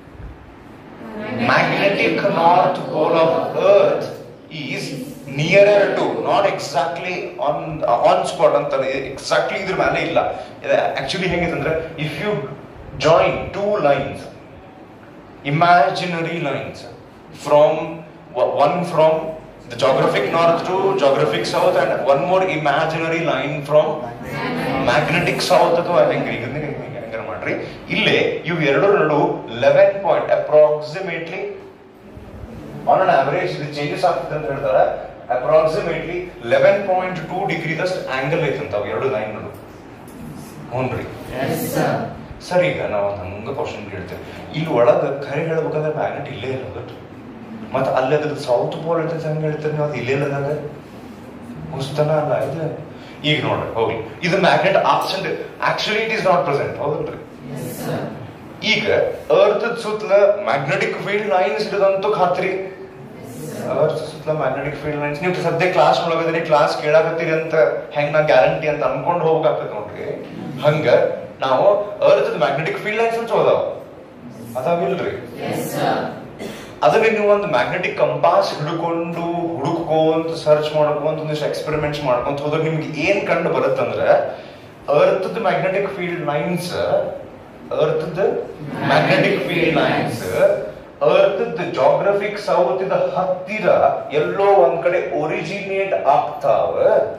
magnetic north pole of earth is nearer to not exactly on on spot ಅಂತ exactly ಇದ್ರ ಮೇಲೆ ಇಲ್ಲ actually ಹೆಂಗಿದೆ ಅಂದ್ರೆ if you join two lines imaginary lines from one from the geographic north to geographic south and one more imaginary line from magnetic south ಅಥವಾ ಹೆಂಗ್ರಿ ಹೆಂಗಾರ ಮಾಡ್ರಿ ಇಲ್ಲಿ ಇವು ಎರಡು ನಡು eleven point approximately on an average ಇದು ಚೇಂಜಸ್ ಆಗ್ತದೆ ಅಂತ ಹೇಳ್ತಾರೆ approximately eleven point two degree ದಷ್ಟು ಆಂಗಲ್ ಐತಂತ ಅವು ಎರಡು ಲೈನ್ ನಡು ಹ್ಞೂನ್ರಿ ಸರ್ ಈಗ ನಾವು ಒಂದು ಹಂಗ ಕ್ವಶನ್ ಕೇಳ್ತೇವೆ ಇಲ್ಲಿ ಒಳಗ ಖರೆ ಹೇಳ್ಬೇಕಂದ್ರೆ ಮ್ಯಾಗ್ನೆಟ್ ಇಲ್ಲೇ ಇಲ್ಲ ಗೊತ್ತು ಮತ್ತೆ ಅಲ್ಲಿ ಅದ್ರ ಸೌತ್ ಪೋಲ್ ಅಂತ ಹೆಂಗ್ ಹೇಳ್ತಾರೆ ನೀವು ಅದು ಇಲ್ಲೇ ಇಲ್ಲದಾಗ ಮುಸ್ತನ ಅಲ್ಲ ಇದು ಈಗ ನೋಡ್ರಿ ಹೋಗ್ಲಿ ಇದು magnet absent actually it is not present ಹೌದಲ್ರಿ ಈಗ ಅರ್ತ್ ಸುತ್ತಲ ಮ್ಯಾಗ್ನೆಟಿಕ್ ಫೀಲ್ಡ್ ಲೈನ್ಸ್ ಇಡದಂತೂ ಖಾತ್ರಿ ಅರ್ತ್ ಸುತ್ತಲ ಮ್ಯಾಗ್ನೆಟಿಕ್ ಫೀಲ್ಡ್ ಲೈನ್ಸ್ ನೀವು ಸದ್ಯ ಕ್ಲಾಸ್ ಒಳಗದ್ರಿ ಕ್ಲಾಸ್ ಕೇಳಾಕತ್ತೀರಿ ಅಂತ ಹೆಂಗ್ ನಾ ಗ್ಯಾರಂಟಿ ಅಂತ ಅನ್ಕೊಂಡು ಹೋಗ್ಬೇಕಾಗ್ತದೆ ನೋಡ್ರಿ ಹಂಗ ನಾವು ಅರ್ತ್ ಮ್ಯಾಗ್ನೆಟಿಕ್ ಫೀಲ್ಡ್ ಲೈನ್ಸ್ ಅಂತ ಹೋದಾವ ಅದಾವಿಲ್ರಿ ಅದನ್ನ ನೀವು ಒಂದು ಮ್ಯಾಗ್ನೆಟಿಕ್ ಕಂಪಾಸ್ ಹಿಡ್ಕೊಂಡು ಹುಡುಕೊಂತ ಸರ್ಚ್ ಮಾಡ್ಕೊಂತ ಒಂದಿಷ್ಟು ಎಕ್ಸ್ಪೆರಿಮೆಂಟ್ಸ್ ಮಾಡ್ಕೊಂತ ಹೋದ್ರೆ ನಿಮ್ಗೆ ಏನ್ ಕಂಡು ಬರುತ್ತಂದ್ರೆ ಅರ್ಥದ ಮ್ಯಾಗ್ನೆಟಿಕ್ ಫೀಲ್ಡ್ ಲೈನ್ಸ್ ಅರ್ಥದ ಮ್ಯಾಗ್ನೆಟಿಕ್ ಫೀಲ್ಡ್ ಲೈನ್ಸ್ ಅರ್ಥದ ಜಾಗ್ರಫಿಕ್ ಸೌತ್ ಇದ ಹತ್ತಿರ ಎಲ್ಲೋ ಒಂದ್ ಕಡೆ ಒರಿಜಿನೇಟ್ ಆಗ್ತಾವ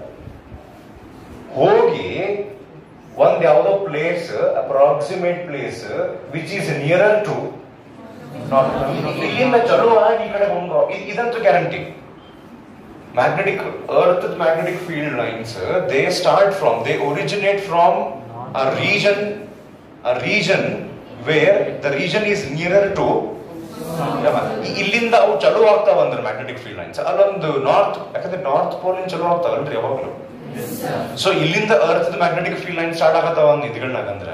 ಹೋಗಿ ಒಂದ್ ಯಾವ್ದೋ place approximate place which is nearer to ಇಲ್ಲಿಂದ ಚಲೋ ಆಗಿ ಈ ಕಡೆ ಹೋಗೋ ಇದಂತೂ guarantee magnetic earth magnetic field lines they start from they originate from a region a region where the region is nearer to ಇಲ್ಲಿಂದ ಅವು ಚಲೋ ಆಗ್ತಾವ ಅಂದ್ರೆ ಮ್ಯಾಗ್ನೆಟಿಕ್ ಫೀಲ್ಡ್ ಲೈನ್ಸ್ ಅಲ್ಲೊಂದು ನಾರ್ತ್ ಯಾಕಂದ್ರೆ ನಾರ್ತ್ ಪೋಲ್ ಚಲೋ ಆಗ್ತಾವಲ್ರಿ ಯಾವಾಗ್ಲೂ ಸೊ ಇಲ್ಲಿಂದ earth magnetic field line start ಆಗತ್ತಾವ ಒಂದು ಇದ್ಗಳಾಗ ಅಂದ್ರೆ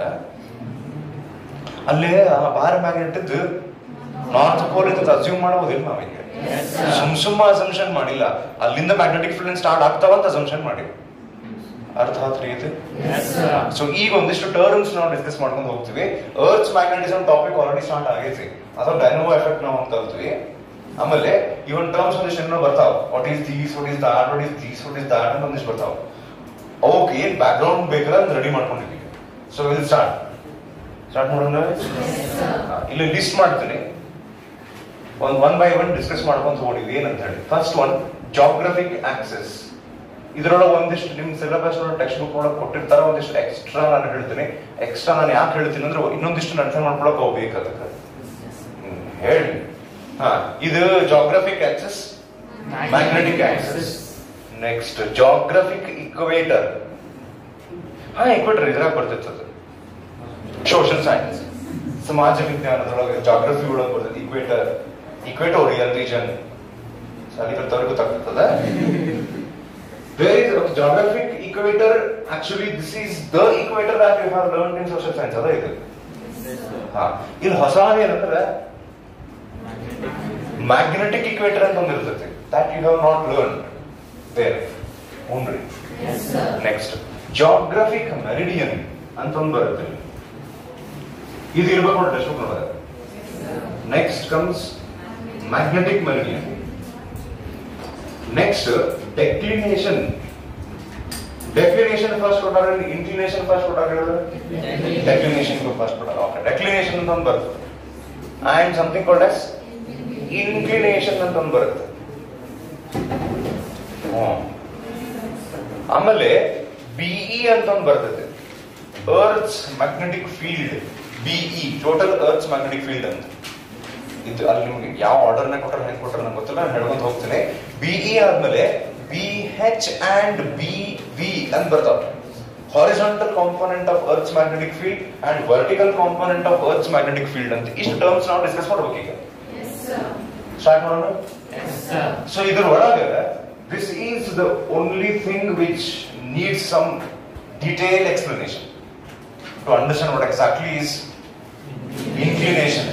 ಅಲ್ಲೇ ಆ ಬಾರ್ ಮ್ಯಾಗ್ನೆಟ್ ನಾರ್ತ್ ಪೋಲ್ ಅಂತ ಅಸ್ಯೂಮ್ ಮಾಡಬಹುದಿಲ್ಲ ನಾವೀಗ ಸುಮ್ ಸುಮ್ಮ ಅಸಂಪ್ಷನ್ ಮಾಡಿಲ್ಲ ಅಲ್ಲಿಂದ ಮ್ಯಾಗ್ನೆಟಿಕ್ ಫೀಲ್ಡ್ ಲೈನ್ ಸ್ಟಾರ್ಟ್ ಆಗ್ತಾವ ಅಂತ ಅಸಂಪ್ಷನ್ ಮಾಡಿವಿ ಅರ್ಥ ಆತ್ರಿ ಇದು ಸೊ ಈಗ ಒಂದಿಷ್ಟು ಟರ್ಮ್ಸ್ ನಾವು ಡಿಸ್ಕಸ್ ಮಾಡ್ಕೊಂಡು ಹೋಗ್ತೀವಿ earth's magnetism topic already start ಆಗೈತಿ ಅಥವಾ ಡೈನಮೋ ಎಫೆಕ್ಟ್ ನಾವು ಅಂತ ಕಲ್ತೀವಿ ಆಮೇಲೆ ಇವನ್ ಟರ್ಮ್ಸ್ ಒಂದಿಷ್ಟು ಏನೋ ಬರ್ತಾವ what is these what is that what is these what is that ಅಂತ ಒಂದಿಷ್ಟು ಬರ್ತಾವ ಅವಕ್ಕೆ ಏನ್ ಬ್ಯಾಕ್ ಗ್ರೌಂಡ್ ಬೇಕಾದ್ರೆ ಅಂತ ರೆಡಿ ಮಾಡ್ಕೊಂಡಿದ್ದೀವಿ ಸೊ ವಿಲ್ ಸ್ಟಾರ್ಟ್ ಸ್ಟಾರ್ಟ್ ಮಾಡೋಣ ಇಲ್ಲಿ ಲಿಸ್ಟ್ ಮಾಡ್ತೀನಿ ಒಂದ್ ಒನ್ ಬೈ ಒನ್ ಡಿಸ್ಕಸ್ ಮಾಡ್ಕೊಂತ ಹೋಗಿದ್ವಿ ಏನಂತ ಹೇಳಿ ಫಸ್ಟ್ ಒನ್ ಜಾಗ್ರಫಿಕ್ ಆಕ್ಸೆಸ್ ಇದ್ರೊಳಗೆ ಒಂದಿಷ್ಟು ನಿಮ್ ಸಿಲೆಬಸ್ ಟೆಕ್ಸ್ಟ್ ಬುಕ್ ಒಳಗೆ ಕೊಟ್ಟಿರ್ತಾರ ಒಂದಿಷ್ಟು ಎಕ್ಸ್ಟ್ರಾ ನಾನು ಹೇಳ್ತೀನಿ ಎಕ್ಸ್ಟ್ರಾ ನಾನು ಯಾಕೆ ಹೇಳ್ತೀನಿ ಅಂದ್ರೆ ಇನ್ನೊಂದಿಷ್ಟು ಅರ್ಥ ಮಾಡ್ಕೊಳಕ್ ಹೋಗ್ಬೇಕು ಅದಕ್ಕೆ ಹ್ಮ್. ಹೇಳಿ ಹಾ ಇದು geographic axis magnetic axis next geographic equator ಹಾ ಇಕ್ವೇಟರ್ ಇದ್ರಾಗ ಬರ್ತಿತ್ತು ಸೋಷಿಯಲ್ ಸೈನ್ಸ್ ಸಮಾಜ ವಿಜ್ಞಾನದೊಳಗೆ ಜಾಗ್ರಫಿ ಒಳಗೆ ಬರ್ತದೆ ಇಕ್ವೇಟರ್ ಇಕ್ವೇಟೋರಿಯಲ್ ರೀಜನ್ ಅಲ್ಲಿ ಬರ್ತವ್ರಿಗೆ ಗೊತ್ತಾಗ್ತದ There is a geographic equator. Actually, this is the equator that you have learned in social science. ಅದ ಇದು ಹಾ ಇಲ್ಲಿ ಹೊಸ ಏನಂದ್ರೆ ಮ್ಯಾಗ್ನೆಟಿಕ್ ಇಕ್ವೇಟರ್ ಅಂತ ಒಂದು ಇರ್ತೈತಿ that you have not learn ಬೇರೆ ಹುನ್ರಿ ನೆಕ್ಸ್ಟ್ ಜಾಗ್ರಫಿಕ್ ಮೆರಿಡಿಯನ್ ಅಂತ ಒಂದು ಬರುತ್ತೆ ಇದು ಇರ್ಬೇಕು ನೋಡಿ text book next comes magnetic meridian next declination declination first ಕೊಟ್ಟಾಗ ಇನ್ಕ್ಲಿನೇಷನ್ ಫಸ್ಟ್ ಕೊಟ್ಟಾಗ ಡೆಕ್ಲಿನೇಷನ್ ಫಸ್ಟ್ ಕೊಟ್ಟಾಗ ಓಕೆ ಡೆಕ್ಲಿನೇಷನ್ ಅಂತ ಒಂದು ಬರುತ್ತೆ and something called as inclination ಅಂತ ಒಂದು ಬರುತ್ತೆ ಹ್ಮ್. ಆಮೇಲೆ ಬಿಇ ಅಂತ ಒಂದು ಬರ್ತದೆ earth's magnetic field BE total earth's magnetic field ಅಂತ ಇದು ಅಲ್ಲಿ ನಿಮ್ಗೆ ಯಾವ ಆರ್ಡರ್ ನ ಕೊಟ್ಟರೆ ಹೆಂಗ್ ಕೊಟ್ಟರೆ ನಂಗೆ ಗೊತ್ತಿಲ್ಲ ನಾನು ಹೇಳ್ಕೊಂತ ಹೋಗ್ತೇನೆ ಬಿಇ ಆದ್ಮೇಲೆ B H and B V ಅಂತ ಬರ್ತಾವ horizontal component of earth's magnetic field and vertical component of earth's magnetic field ಅಂತ ಇಷ್ಟು ಟರ್ಮ್ಸ್ ನಾವು ಡಿಸ್ಕಸ್ ಮಾಡ್ಬೇಕು ಈಗ ಸ್ಟಾರ್ಟ್ ಮಾಡೋಣ ಸೊ ಇದ್ರ ಒಳಗೆ this is the only thing which need some detail explanation to understand what exactly is inclination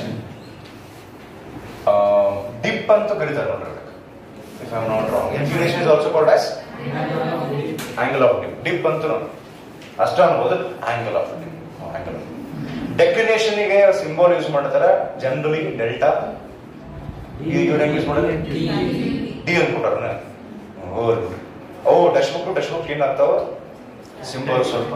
dip ಅಂತ ಕರೀತಾರೆ ನೋಡ್ರಿ if I not wrong inclination is also called as angle of dip dip ಅಂತ ಅಷ್ಟ ಅನ್ಬೋದು angle of dip angle declination ಗೆ symbol use ಮಾಡ್ತಾರೆ generally delta ಈಗ use ಮಾಡೋದು ಡಿ ಅನ್ಕೊಂಡ್ರ ಓ ಟೆಕ್ಸ್ಟ್ ಬುಕ್ ಟೆಕ್ಸ್ಟ್ ಬುಕ್ ಏನಾಗ್ತಾವ ಸಿಂಬಲ್ ಸ್ವಲ್ಪ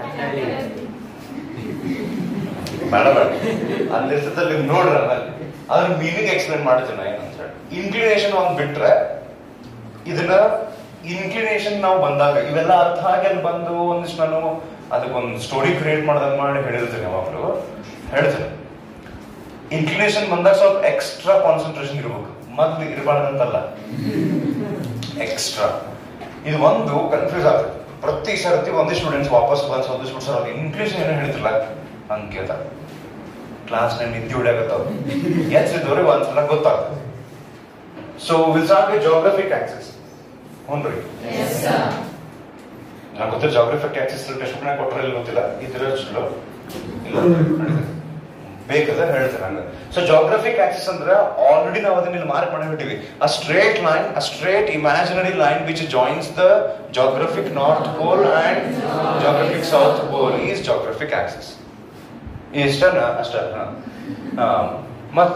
ಬೇಡ ಬೇಡ ಅಲ್ಲಿರ್ತದಲ್ಲಿ ನೋಡ್ರ ಅಲ್ಲಿ ಅದ್ರ ಮೀನಿಂಗ್ ಎಕ್ಸ್ಪ್ಲೇನ್ ಮಾಡ್ತೀನಿ ನಾ ಏನಂತ ಹೇಳಿ ಇನ್ಕ್ಲಿನೇಷನ್ ಒಂದ್ ಬಿಟ್ರೆ ಇದನ್ನ ಇನ್ಕ್ಲಿನೇಷನ್ ನಾವು ಬಂದಾಗ ಇವೆಲ್ಲ ಅರ್ಥ ಆಗಿ ಅಲ್ಲಿ ಬಂದು ಒಂದಿಷ್ಟು ನಾನು ಅದಕ್ಕೊಂದು ಸ್ಟೋರಿ ಕ್ರಿಯೇಟ್ ಮಾಡ್ದಂಗ್ ಮಾಡಿ ಹೇಳಿರ್ತೀನಿ ಯಾವಾಗಲೂ ಹೇಳ್ತೀನಿ ಇನ್ಕ್ಲಿನೇಷನ್ ಬಂದಾಗ ಸ್ವಲ್ಪ ಎಕ್ಸ್ಟ್ರಾ ಕಾನ್ಸಂಟ್ರೇಷನ್ ಇರ್ಬೇಕು ಮೊದ್ಲು ಇರಬಾರ್ದಂತಲ್ಲ ಎಕ್ಸ್ಟ್ರಾ ಇದು ಒಂದು ಕನ್ಫ್ಯೂಸ್ ಆಗುತ್ತೆ ಪ್ರತಿ ಸರ್ತಿ ಒಂದೇ ಸ್ಟೂಡೆಂಟ್ಸ್ ವಾಪಸ್ ಬಂದು ಒಂದಿಷ್ಟು ಸರ್ ಇನ್ಕ್ಲಿನೇಷನ್ ಏನೋ ಹೇಳ್ತಿಲ್ಲ ಹಂಗೆ ಕೇಳ್ತಾರೆ ಕ್ಲಾಸ್ ನಲ್ಲಿ ನಿದ್ದೆ ಹೊಡ್ಯಾಗತ್ತಾವ ಎಚ್ಚಿದವ್ರಿಗೆ ಒಂದ್ಸಲ ಗೊತ್ತಾಗ್ತದೆ so will start with geographic axis ಹ್ಞೂನ್ರಿ ನಂಗೆ ಗೊತ್ತಿಲ್ಲ ಜಾಗ್ರಫಿಕ್ ಆಕ್ಸೆಸ್ ಟೆಕ್ಸ್ಟ್ ಬುಕ್ನಾಗ ಕೊಟ್ಟರೆ ಇಲ್ಲ ಗೊತ್ತಿಲ್ಲ ಇದ್ರ ಚಲೋ ಇಲ್ಲ ಬೇಕಾದ್ರೆ ಹೇಳ್ತಾರೆ ಹಂಗ ಸೊ ಜಾಗ್ರಫಿಕ್ ಆಕ್ಸಿಸ್ ಅಂದ್ರೆ ಆಲ್ರೆಡಿ ನಾವು ಅದನ್ನ ಇಲ್ಲಿ ಮಾರ್ಕ್ ಮಾಡಿಬಿಟ್ಟಿವಿ a straight line a straight imaginary line which joins the geographic north pole and geographic south pole is geographic axis ಇಷ್ಟನ ಅಷ್ಟ ಮತ್ತ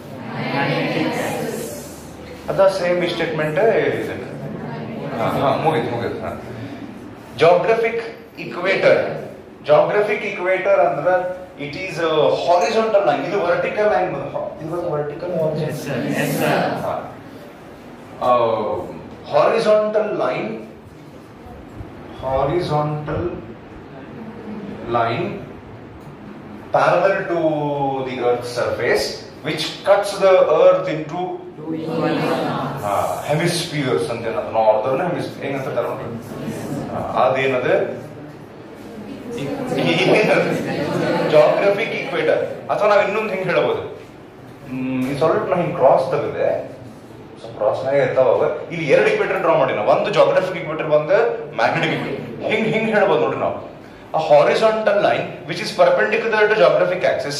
ಅದ ಸೇಮ್ ಸ್ಟೇಟ್ಮೆಂಟ್ ಇದನ್ನ ಮುಗಿತು ಮುಗಿತು ಹಾ ಜಾಗ್ರಫಿಕ್ ಇಕ್ವೇಟರ್ ಜಾಗ್ರಫಿಕ್ ಇಕ್ವೇಟರ್ ಅಂದ್ರ ಇಟ್ ಈಸ್ ಹಾರಿಜಾಂಟಲ್ ಲೈನ್ ಇದು ವರ್ಟಿಕಲ್ ಲೈನ್ ಇದು vertical horizontal line horizontal line parallel to the earth's surface which cuts the earth into hemispheres ಅಂತ ಏನದು ನಾರ್ದರ್ನ್ ಹೆಮಿಸ್ಪಿಯರ್ ಹೆಂಗಂತಾರೆ ನೋಡ್ರಿ ಅದೇನದು ಜಾಗ್ರಫಿಕ್ ಈಕ್ವೇಟರ್ ಅಥವಾ ನಾವ್ ಇನ್ನೊಂದು ಹಿಂಗ್ ಹೇಳ್ಬೋದು ಹ್ಮ್, ಈ ಸ್ವಲ್ಪ ನಾ ಹಿಂಗ್ ಕ್ರಾಸ್ ತೆಗೆದೆ ಸ್ವಲ್ಪ ಕ್ರಾಸ್ ನಾಗ ಇರ್ತಾವ ಅವ. ಇಲ್ಲಿ ಎರಡು ಇಕ್ವೇಟರ್ ಡ್ರಾ ಮಾಡಿ ನಾವು ಒಂದು ಜಾಗ್ರಫಿಕ್ ಇಕ್ವೇಟರ್ ಒಂದು ಮ್ಯಾಗ್ನೆಟಿಕ್ ಇಕ್ವೇಟರ್ ಹಿಂಗ್ ಹಿಂಗ್ ಹೇಳ್ಬೋದು ನೋಡ್ರಿ ನಾವು a horizontal line which is perpendicular to geographic axis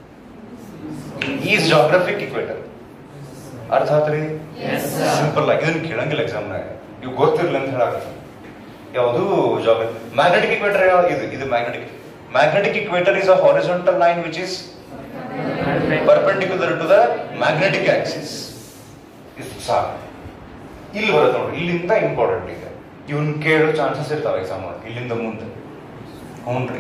is geographic equator ಅರ್ಥ ಆತ್ರಿ ಸಿಂಪಲ್ ಆಗಿ ಇದನ್ನ ಕೇಳಂಗಿಲ್ಲ ಎಕ್ಸಾಮ್ನಾಗ ಇವು ಗೊತ್ತಿರ್ಲಿ ಅಂತ ಹೇಳಾಕ ಯಾವುದು ಜಾಗ ಮ್ಯಾಗ್ನೆಟಿಕ್ ಇಕ್ವೇಟರ್ ಇದು ಇದು magnetic magnetic equator is a horizontal line which is perpendicular to the magnetic axis ಇದು ಸಾಕು ಇಲ್ಲಿ ಬರುತ್ತೆ ನೋಡಿ ಇಲ್ಲಿಂದ ಇಂಪಾರ್ಟೆಂಟ್ ಈಗ ಇವನ್ ಕೇಳೋ ಚಾನ್ಸಸ್ ಇರ್ತಾವ ಎಕ್ಸಾಮ್ ಇಲ್ಲಿಂದ ಮುಂದೆ ಹ್ಞೂನ್ರಿ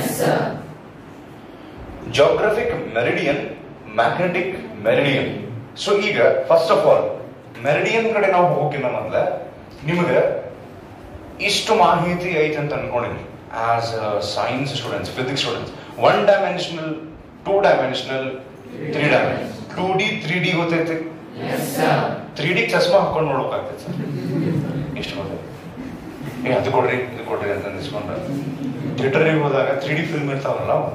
geographic meridian magnetic meridian so ಈಗ ಫಸ್ಟ್ ಆಫ್ ಆಲ್ ಮೆರಿಡಿಯನ್ ಕಡೆ ನಾವು ಹೋಗೋಕ್ಕಿಂತ ಮೊದಲ ನಿಮಗೆ ಇಷ್ಟು ಮಾಹಿತಿ ಐತೆ ಅಂತ ಅನ್ಕೊಂಡಿನಿ as science students physics students one dimensional two dimensional three dimensional two D three D ಗೊತ್ತೈತಿ Yes, sir. ತ್ರೀ ಡಿ ಚಸ್ಮಾ ಹಾಕೊಂಡು ನೋಡ್ಬೇಕಾಗ್ತೈತೆ ಸರ್ ಎಷ್ಟು ಗೊತ್ತೈತೆ ಏ ಅದು ಕೊಡ್ರಿ ಇದು ಕೊಡ್ರಿ ಅಂತ ಅಂದಿಸ್ಕೊಂಡ್ರೆ ಥಿಯೇಟರಿಗೆ ಹೋದಾಗ ತ್ರೀ ಡಿ ಫಿಲ್ಮ್ ಇರ್ತಾವಲ್ಲ ಅವು.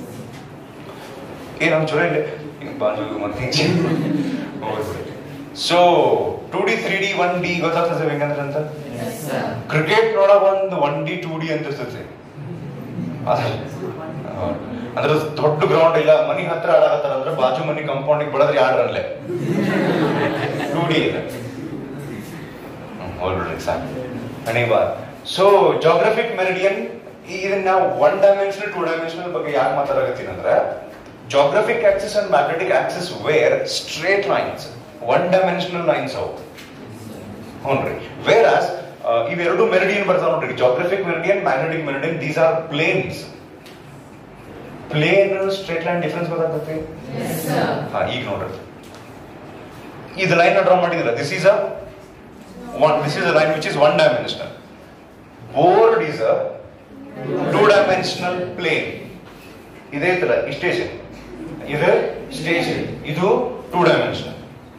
ಏ ನಮ್ಮ ಚೊರ ಇಲ್ಲ ಹಿಂಗೆ ಬಾಜು ಮತ್ತೆ ಹಿಂಗೆ so two D three D one D ಗೊತ್ತಾಗ್ತದೆ ಹೆಂಗಂದ್ರೆ ಅಂತ Yes, sir. ಕ್ರಿಕೆಟ್ ನೋಡಕ್ ಒಂದು ಒನ್ ಡಿ ಟೂ ಡಿ ಅಂತ ಇರ್ತೈತಿ ಅದ ಹೌದು. ಅಂದ್ರೆ ದೊಡ್ಡ ಗ್ರೌಂಡ್ ಇಲ್ಲ ಮನಿ ಹತ್ರ ಆಡಕತ್ತಾರ ಅಂದ್ರೆ ಬಾಜು ಮನಿ ಕಾಂಪೌಂಡಿಗೆ ಬೆಳೆದ್ರೆ ಆಡ್ರಲ್ಲೇ ಟೂ ಡಿ ಇದೆ ಹೋಗ್ಬಿಡ್ರಿ ಸಾಕು ಹಣಿಬಾರ್ ಸೊ ಜಾಗ್ರಫಿಕ್ ಮೆರಿಡಿಯನ್ ಇದನ್ನ ನಾವು ಒನ್ ಡೈಮೆನ್ಷನಲ್ ಟೂ ಡೈಮೆನ್ಷನಲ್ ಬಗ್ಗೆ ಯಾಕೆ ಮಾತಾಡಕತ್ತೀನಿ ಅಂದ್ರೆ geographic axis and magnetic axis where straight lines one dimensional lines ಅವು ಹ್ಞೂನ್ರಿ ವೇರ್ ಆಸ್ ಇವೆರಡು ಮೆರಿಡಿಯನ್ ಬರ್ತಾವ ನೋಡ್ರಿ geographic meridian magnetic meridian these are planes plane straight line difference ಗೊತ್ತಾಗ್ತೈತಿ Yes, sir. ಹಾ ಈಗ ನೋಡ್ರಿ ಇದು ಲೈನ್ ಡ್ರಾ ಮಾಡಿದಿರ this is a one this is a line which is one dimensional board is a two dimensional plane ಇದೇ ತರ station ಇದು station ಇದು ಟೂ ಡೈಮೆನ್ಷನಲ್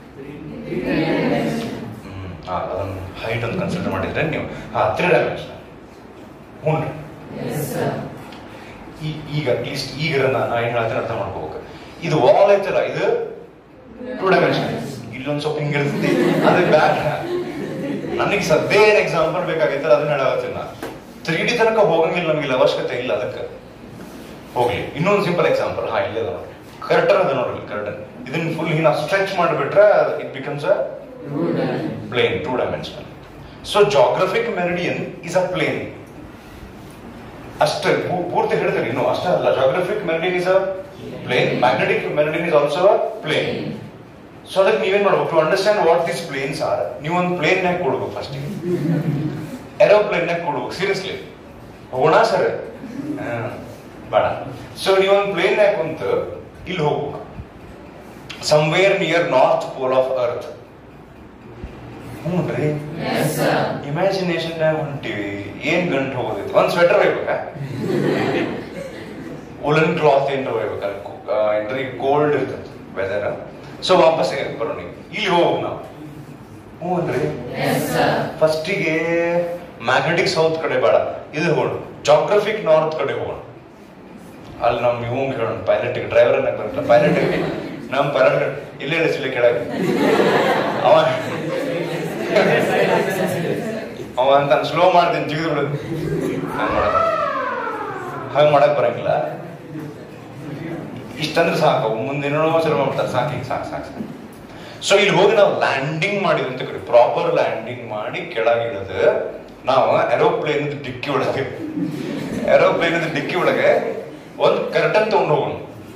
ಅದನ್ನು ಹೈಟ್ ಅಂತ ಕನ್ಸಿಡರ್ ಮಾಡಿದ್ರೆ ನೀವು ಹಾ ತ್ರೀ ಡೈಮೆನ್ಷನಲ್ ಹ್ಞೂ Yes, sir. ಈ- ಈಗ ಅಟ್ಲೀಸ್ಟ್ ಈಗ ನಾ ನಾ ಏನ್ ಹೇಳ್ತೀನಿ ಅರ್ಥ ಮಾಡ್ಕೋಬೇಕು ಇದು ವಾಲ್ ಐತಲ್ಲ ಇದು ಟೂ ಡೈಮೆನ್ಷನ್ ಇಲ್ಲೊಂದ್ ಸ್ವಲ್ಪ ಹಿಂಗ್ ಇರ್ತೈತಿ ಅದು ಬ್ಯಾಡ ನನಗೆ ಸದ್ಯ ಏನ್ ಎಕ್ಸಾಂಪಲ್ ಬೇಕಾಗೈತಲ್ಲ ಅದನ್ನ ಹೇಳತ್ತೀನಿ ನಾ ತ್ರೀ ಡಿ ತನಕ ಹೋಗಂಗಿಲ್ಲ ನಮಗೆ ಅವಶ್ಯಕತೆ ಇಲ್ಲ ಅದಕ್ಕೆ ಹೋಗ್ಲಿ ಇನ್ನೊಂದು ಸಿಂಪಲ್ ಎಕ್ಸಾಂಪಲ್ ಹಾ ಇಲ್ಲೇ ಅದ ನೋಡ್ರಿ ಕರ್ಟನ್ ಅದ ನೋಡ್ರಿ ಕರ್ಟನ್ ಇದನ್ನ ಫುಲ್ ಹಿಂಗ ಸ್ಟ್ರೆಚ್ ಮಾಡಿಬಿಟ್ರೆ it becomes a Two dimensional. plane, two dimensional. So geographic meridian is a plane. ಅಷ್ಟೇ ಪೂ- ಪೂರ್ತಿ ಹೇಳ್ತೀರಿ ಇನ್ನು ಅಷ್ಟೇ ಅಲ್ಲ geographic meridian is a plane magnetic meridian is also a plane so ಅದಕ್ಕೆ ನೀವೇನ್ ಮಾಡ್ಬೇಕು to understand what this planes are ನೀವು ಒಂದು ಪ್ಲೇನ್ ನಾಗ ಕೊಡ್ಬೇಕು ಫಸ್ಟ್ ಏರೋಪ್ಲೇನ್ ನಾಗ ಕೊಡ್ಬೇಕು ಸೀರಿಯಸ್ಲಿ ಹೋಗೋಣ ಸರ್ ಬೇಡ ಸೊ ನೀವು ಒಂದು ಪ್ಲೇನ್ ನಾಗ ಕುಂತು ಇಲ್ಲಿ ಹೋಗ್ಬೇಕು somewhere near north pole of earth ಹ್ಞೂ ರೀ Yes, sir. ಇಮ್ಯಾಜಿನೇಷನ್ ಹೊಂಟಿವಿ ಏನ್ ಗಂಟು ಹೋಗೋದೈತಿ ಒಂದ್ ಸ್ವೆಟರ್ ಒಯ್ಬೇಕಾ ಉಲನ್ ಕ್ಲಾತ್ ಏನ್ರ ಒಯ್ಬೇಕಾ ಏನ್ರಿ ಕೋಲ್ಡ್ ಇರ್ತೈತಿ ವೆದರ್ ಸೊ ವಾಪಸ್ ಬರೋಣ ಇಲ್ಲಿ ಹೋಗ್ಬೇಕು ನಾವು ಹ್ಞೂ ಅನ್ರಿ Yes, sir. ಫಸ್ಟಿಗೆ ಮ್ಯಾಗ್ನೆಟಿಕ್ ಸೌತ್ ಕಡೆ ಬೇಡ ಇದು ಹೋಗೋಣ ಜಾಗ್ರಫಿಕ್ ನಾರ್ತ್ ಕಡೆ ಹೋಗೋಣ ಅಲ್ಲಿ ನಮ್ ಇವಂಗ್ ಹೇಳೋಣ ಪೈಲಟ್ ಡ್ರೈವರ್ ಬರಲ್ಲ ಪೈಲಟ್ ನಮ್ ಪೈಲಟ್ ಇಲ್ಲೇ ಇಳಿಸಿಲ್ಲ ಕೆಳಗೆ ಅವ ಅವ ಅಂತ ಸ್ಲೋ ಮಾಡ್ತೀನಿ ಜಿಗಿದು ಬಿಡು ಹಂಗ್ ಮಾಡಕ್ ಹಂಗ್ ಮಾಡಕ್ ಬರಂಗಿಲ್ಲ ಇಷ್ಟಂದ್ರೆ ಸಾಕು ಮುಂದಿನ ಸಲ ಮಾಡ್ತಾರೆ ಸಾಕು ಈಗ ಸಾಕು ಸಾಕು ಸಾಕು ಸೊ ಇಲ್ಲಿ ಹೋಗಿ ನಾವು ಲ್ಯಾಂಡಿಂಗ್ ಮಾಡಿದ್ವಿ ಅಂತ ಕರಿ ಪ್ರಾಪರ್ ಲ್ಯಾಂಡಿಂಗ್ ಮಾಡಿ ಕೆಳಗಿಳಿದು ನಾವು ಏರೋಪ್ಲೇನ್ ಡಿಕ್ಕಿ ಒಳಗೆ ಏರೋಪ್ಲೇನ್ ಡಿಕ್ಕಿ ಒಳಗೆ ಒಂದು ಕರ್ಟನ್ ತಗೊಂಡು ಹೋಗೋಣ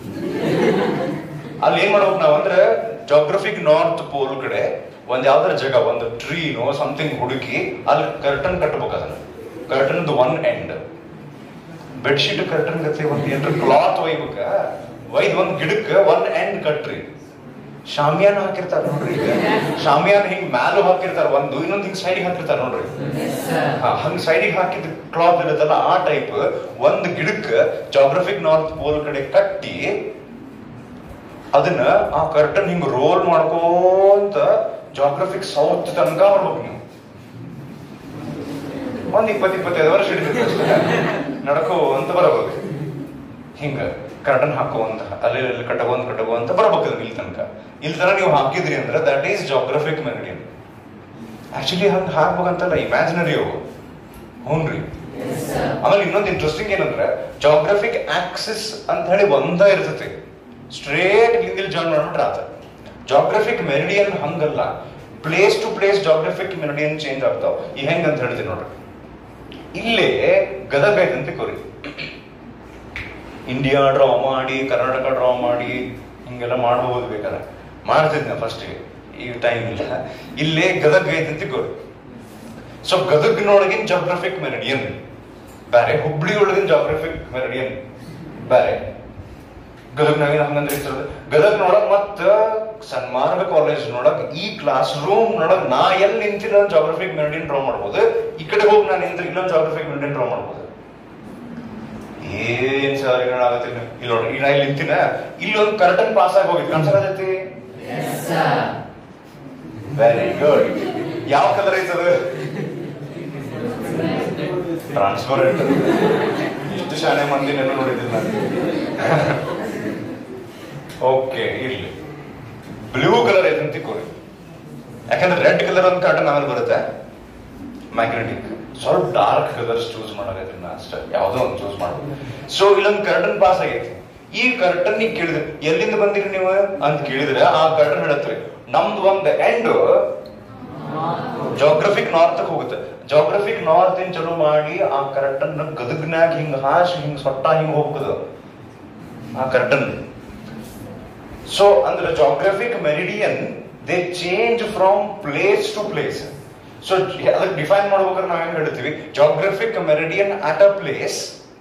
ಅಲ್ಲಿ ಏನ್ ಮಾಡ್ಬೇಕು ನಾವು ಅಂದ್ರೆ ಜಾಗ್ರಫಿಕ್ ನಾರ್ತ್ ಪೋಲ್ ಕಡೆ ಒಂದ್ ಯಾವ್ದಾರ ಜಾಗ ಒಂದು ಟ್ರೀನೋ ಸಮಥಿಂಗ್ ಹುಡುಕಿ ಅಲ್ಲಿ ಕರ್ಟನ್ ಕಟ್ಬೇಕು ಅದನ್ನ curtain one end bedsheet curtain ಗತಿ ಒಂದ್ ಏನ್ರ ಕ್ಲಾತ್ ಒಯ್ಬೇಕ ಒಯ್ದ್ ಒಂದ್ ಗಿಡಕ್ಕೆ ಒಂದ್ ಎಂಡ್ ಕಟ್ರಿ ಶಾಮಿಯಾನ ಹಾಕಿರ್ತಾರ ನೋಡ್ರಿ ಈಗ ಶಾಮಿಯಾನ ಹಿಂಗ್ ಮ್ಯಾಲು ಹಾಕಿರ್ತಾರ ಒಂದು ಇನ್ನೊಂದ್ ಹಿಂಗ್ ಸೈಡಿಗೆ ಹಾಕಿರ್ತಾರ ನೋಡ್ರಿ Yes, sir. ಹಾ, ಹಂಗ್ ಸೈಡಿಗೆ ಹಾಕಿದ ಕ್ಲಾತ್ ಇರುತ್ತಲ್ಲ ಆ ಟೈಪ್ ಒಂದ್ ಗಿಡಕ್ಕೆ ಜಾಗ್ರಫಿಕ್ ನಾರ್ತ್ ಪೋಲ್ ಕಡೆ ಕಟ್ಟಿ ಅದನ್ನ ಆ ಕರ್ಟನ್ ಹಿಂಗ್ ರೋಲ್ ಮಾಡ್ಕೋಂತ ಜಾಗ್ರಫಿಕ್ ಸೌತ್ ತನಕ ಬರ್ಬೇಕು ನೀವು ಒಂದ್ ಇಪ್ಪತ್ ಇಪ್ಪತ್ತೈದು ವರ್ಷ ಹಿಡಿತೈತೆ ಅಷ್ಟೇ ನಡ್ಕೋ ಅಂತ ಬರಬೇಕು ಹಿಂಗ ಕರ್ಟನ್ ಹಾಕುವಂತ ಅಲ್ಲಿ ಇಲ್ಲಿ ಕಟ್ಟಕೊಂತ ಕಟ್ಟಕೊಂತ ಬರ್ಬೇಕು ಅದನ್ನ ಇಲ್ಲಿ ತನಕ ಇಲ್ಲಿ ತನಕ ನೀವು ಹಾಕಿದ್ರಿ ಅಂದ್ರೆ that is geographic meridian actually ಹಂಗ ಹಾಕ್ಬೇಕಂತಲ್ಲ ಇಮ್ಯಾಜಿನರಿ ಅವು ಹ್ಞೂನ್ರಿ Yes, sir. ಆಮೇಲೆ ಇನ್ನೊಂದು ಇಂಟ್ರೆಸ್ಟಿಂಗ್ ಏನಂದ್ರೆ ಜಾಗ್ರಫಿಕ್ ಆಕ್ಸಿಸ್ ಅಂತ ಹೇಳಿ ಒಂದ ಇರ್ತೈತಿ ಸ್ಟ್ರೇಟ್ ಹಿಂದಿಲ್ ಜಾಯಿನ್ ಮಾಡ್ಬಿಟ್ರೆ ಆತ ಜಾಗ್ರಫಿಕ್ ಮೆರಿಡಿಯನ್ ಹಂಗಲ್ಲ place to place geographic meridian change ಆಗ್ತಾವ ಈ ಹೆಂಗ್ ಅಂತ ಹೇಳ್ತೀನಿ ನೋಡ್ರಿ ಇಲ್ಲೇ ಗದಗ ಐತೆ ಅಂತ ಕೋರಿ ಇಂಡಿಯಾ ಡ್ರಾ ಮಾಡಿ ಕರ್ನಾಟಕ ಡ್ರಾ ಮಾಡಿ ಹಿಂಗೆಲ್ಲ ಮಾಡಬಹುದು ಬೇಕಾದ್ರೆ ಮಾಡ್ತಿದ್ನ ಫಸ್ಟಿಗೆ ಈಗ ಟೈಮ್ ಇಲ್ಲ ಇಲ್ಲೇ ಗದಗ ಐತೆ ಅಂತ ಕೋರಿ ಸೊ ಗದಗ್ನೊಳಗಿನ ಜಾಗ್ರಫಿಕ್ ಮೆರಿಡಿಯನ್ ಬೇರೆ ಹುಬ್ಳಿ ಒಳಗಿನ ಜಾಗ್ರಫಿಕ್ ಮೆರಿಡಿಯನ್ ಬೇರೆ ಗದಗ್ನಾಗಿನ ಹಂಗಂದ್ರೆ ಇರ್ತದೆ ಗದಗ್ನೊಳಗ್ ಮತ್ತ ಸನ್ಮಾರ್ಗ ಕಾಲೇಜ್ ನೊಳಗ್ ಈ ಕ್ಲಾಸ್ ರೂಮ್ ನೊಳಗ್ ನಾ ಎಲ್ಲಿ ನಿಂತಿಲ್ಲ ಜಾಗ್ರಫಿಕ್ ಮೆರಿಡಿಯನ್ ಡ್ರಾ ಮಾಡ್ಬೋದು ಈ ಕಡೆ ಹೋಗಿ ನಾನು ನಿಂತ್ರೆ ಇನ್ನೊಂದು ಜಾಗ್ರಫಿಕ್ ಮೆರಿಡಿಯನ್ ಡ್ರಾ ಮಾಡ್ಬೋದು ಏನ್ ಸರ್ ಏನಾಗತ್ತೆ ಇಲ್ಲಿ ನೋಡ್ರಿ ಈಗ ನಾ ಇಲ್ಲಿ ನಿಂತಿನ ಇಲ್ಲೊಂದು ಕರ್ಟನ್ ಪಾಸ್ ಆಗಿ ಹೋಗಿದ್ ಕಾಣಿಸಕತ್ತೈತಿ sir. ವೆರಿ ಗುಡ್ ಯಾವ ಕಲರ್ ಐತದ ಟ್ರಾನ್ಸ್ಪರೆಂಟ್ ಇಷ್ಟು ಶಾಣೆ ಮಂದಿ ನೆನಪು ನೋಡಿದ್ದಿಲ್ಲ ಓಕೆ ಇರ್ಲಿ ಬ್ಲೂ ಕಲರ್ ಐತೆ ಅಂತ ತಿಳ್ಕೊಳ್ಳಿ ಯಾಕಂದ್ರೆ ರೆಡ್ ಕಲರ್ ಒಂದು ಕಾರ್ಟನ್ ಆಮೇಲೆ ಬರುತ್ತೆ ಮ್ಯಾಗ್ನೆಟಿಕ್ ಸ್ವಲ್ಪ ಡಾರ್ಕ್ ಕಲರ್ಸ್ ಚೂಸ್ ಮಾಡೋದೈತೆ ಅಷ್ಟೇ ಯಾವುದೋ ಒಂದು ಚೂಸ್ ಮಾಡೋದು ಸೊ ಇಲ್ಲೊಂದು ಕರ್ಟನ್ ಪಾಸ್ ಆಗೈತಿ ಈ ಕರ್ಟನ್ ನೀವು ಕೇಳಿದ್ರೆ ಎಲ್ಲಿಂದ ಬಂದಿರಿ ನೀವು ಅಂತ ಕೇಳಿದ್ರೆ ಆ ಕರ್ಟನ್ ಹೇಳತ್ರಿ ನಮ್ದು ಒಂದು ಎಂಡ್ ಜೋಗ್ರಫಿಕ್ ನಾರ್ತ್ ಹೋಗುತ್ತೆ ಜೋಗ್ರಫಿಕ್ ನಾರ್ತ್ ಇನ್ ಚಲೋ ಮಾಡಿ ಆ ಕರ್ಟನ್ ಗದಗ್ನಾಗ ಹಿಂಗ್ ಹಾಶ್ ಹಿಂಗ್ ಸೊಟ್ಟ ಹಿಂಗ್ ಹೋಗ್ತದ ಆ ಕರ್ಟನ್ ಸೊ ಅಂದ್ರೆ geographic meridian they change from place to place so ಅದಕ್ಕೆ ಡಿಫೈನ್ ಮಾಡ್ಬೇಕಾದ್ರೆ ನಾವ್ ಹೆಂಗ್ ಹೇಳ್ತೀವಿ geographic meridian at a place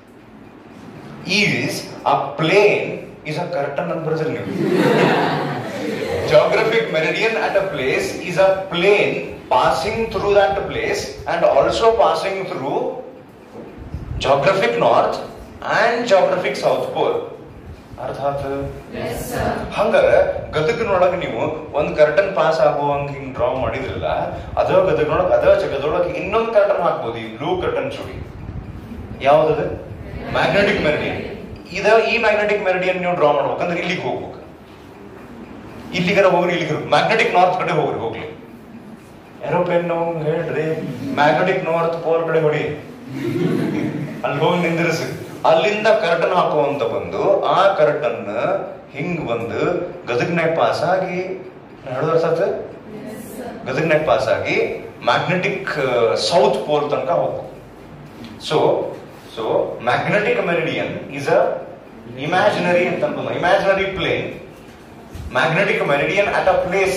is a plane is a curtain ಅಂತ ಬರ್ತೀರಿ ನೀವು geographic meridian at a place is a plane passing through that place and also passing through geographic north and geographic south pole ಅರ್ಥ ಆತು Yes, sir. ಹಂಗಾರ ಗದಗಿನೊಳಗ ನೀವು ಒಂದ್ curtain pass ಆಗುವಂಗ ಹಿಂಗ್ draw ಮಾಡಿದ್ರಲ್ಲ ಅದ ಗದಗಿನೊಳಗ ಅದ ಜಗದೊಳಗ ಇನ್ನೊಂದ್ ಕರ್ಟನ್ ಹಾಕ್ಬೋದು ಈ ಬ್ಲೂ ಕರ್ಟನ್ ಜೋಡಿ ಯಾವ್ದದ ಮ್ಯಾಗ್ನೆಟಿಕ್ ಮೆರಿಡಿಯನ್ ಇದ ಈ ಮ್ಯಾಗ್ನೆಟಿಕ್ ಮೆರಿಡಿಯನ್ ನೀವು ಡ್ರಾ ಮಾಡ್ಬೇಕಂದ್ರೆ ಇಲ್ಲಿಗೆ ಹೋಗ್ಬೇಕು ಇಲ್ಲಿಗರ ಹೋಗ್ರಿ ಇಲ್ಲಿಗೆ ಮ್ಯಾಗ್ನೆಟಿಕ್ ನಾರ್ತ್ ಕಡೆ ಹೋಗ್ರಿ ಹೋಗ್ಲಿ ಏರೋಪ್ಲೇನ್ ಹೇಳ್ರಿ ಮ್ಯಾಗ್ನೆಟಿಕ್ ನಾರ್ತ್ ಪೋಲ್ ಕಡೆ ಹೊಡಿ ಅಲ್ಲಿ ಹೋಗಿ ನಿಂದಿರಿಸಿ ಅಲ್ಲಿಂದ ಕರ್ಟನ್ ಹಾಕುವಂತ ಬಂದು ಆ ಕರ್ಟನ್ ಹಿಂಗ್ ಬಂದು ಗದಗ್ನಾಗ ಪಾಸ್ ಆಗಿ ಎರಡು ವರ್ಷ ಆತು? ಗದಗ್ನಾಗ ಪಾಸ್ ಆಗಿ ಮ್ಯಾಗ್ನೆಟಿಕ್ ಸೌತ್ ಪೋಲ್ ತನಕ ಹೋಗ್ಬೇಕು so so magnetic meridian is a imaginary ಅಂತ imaginary plane magnetic meridian at a place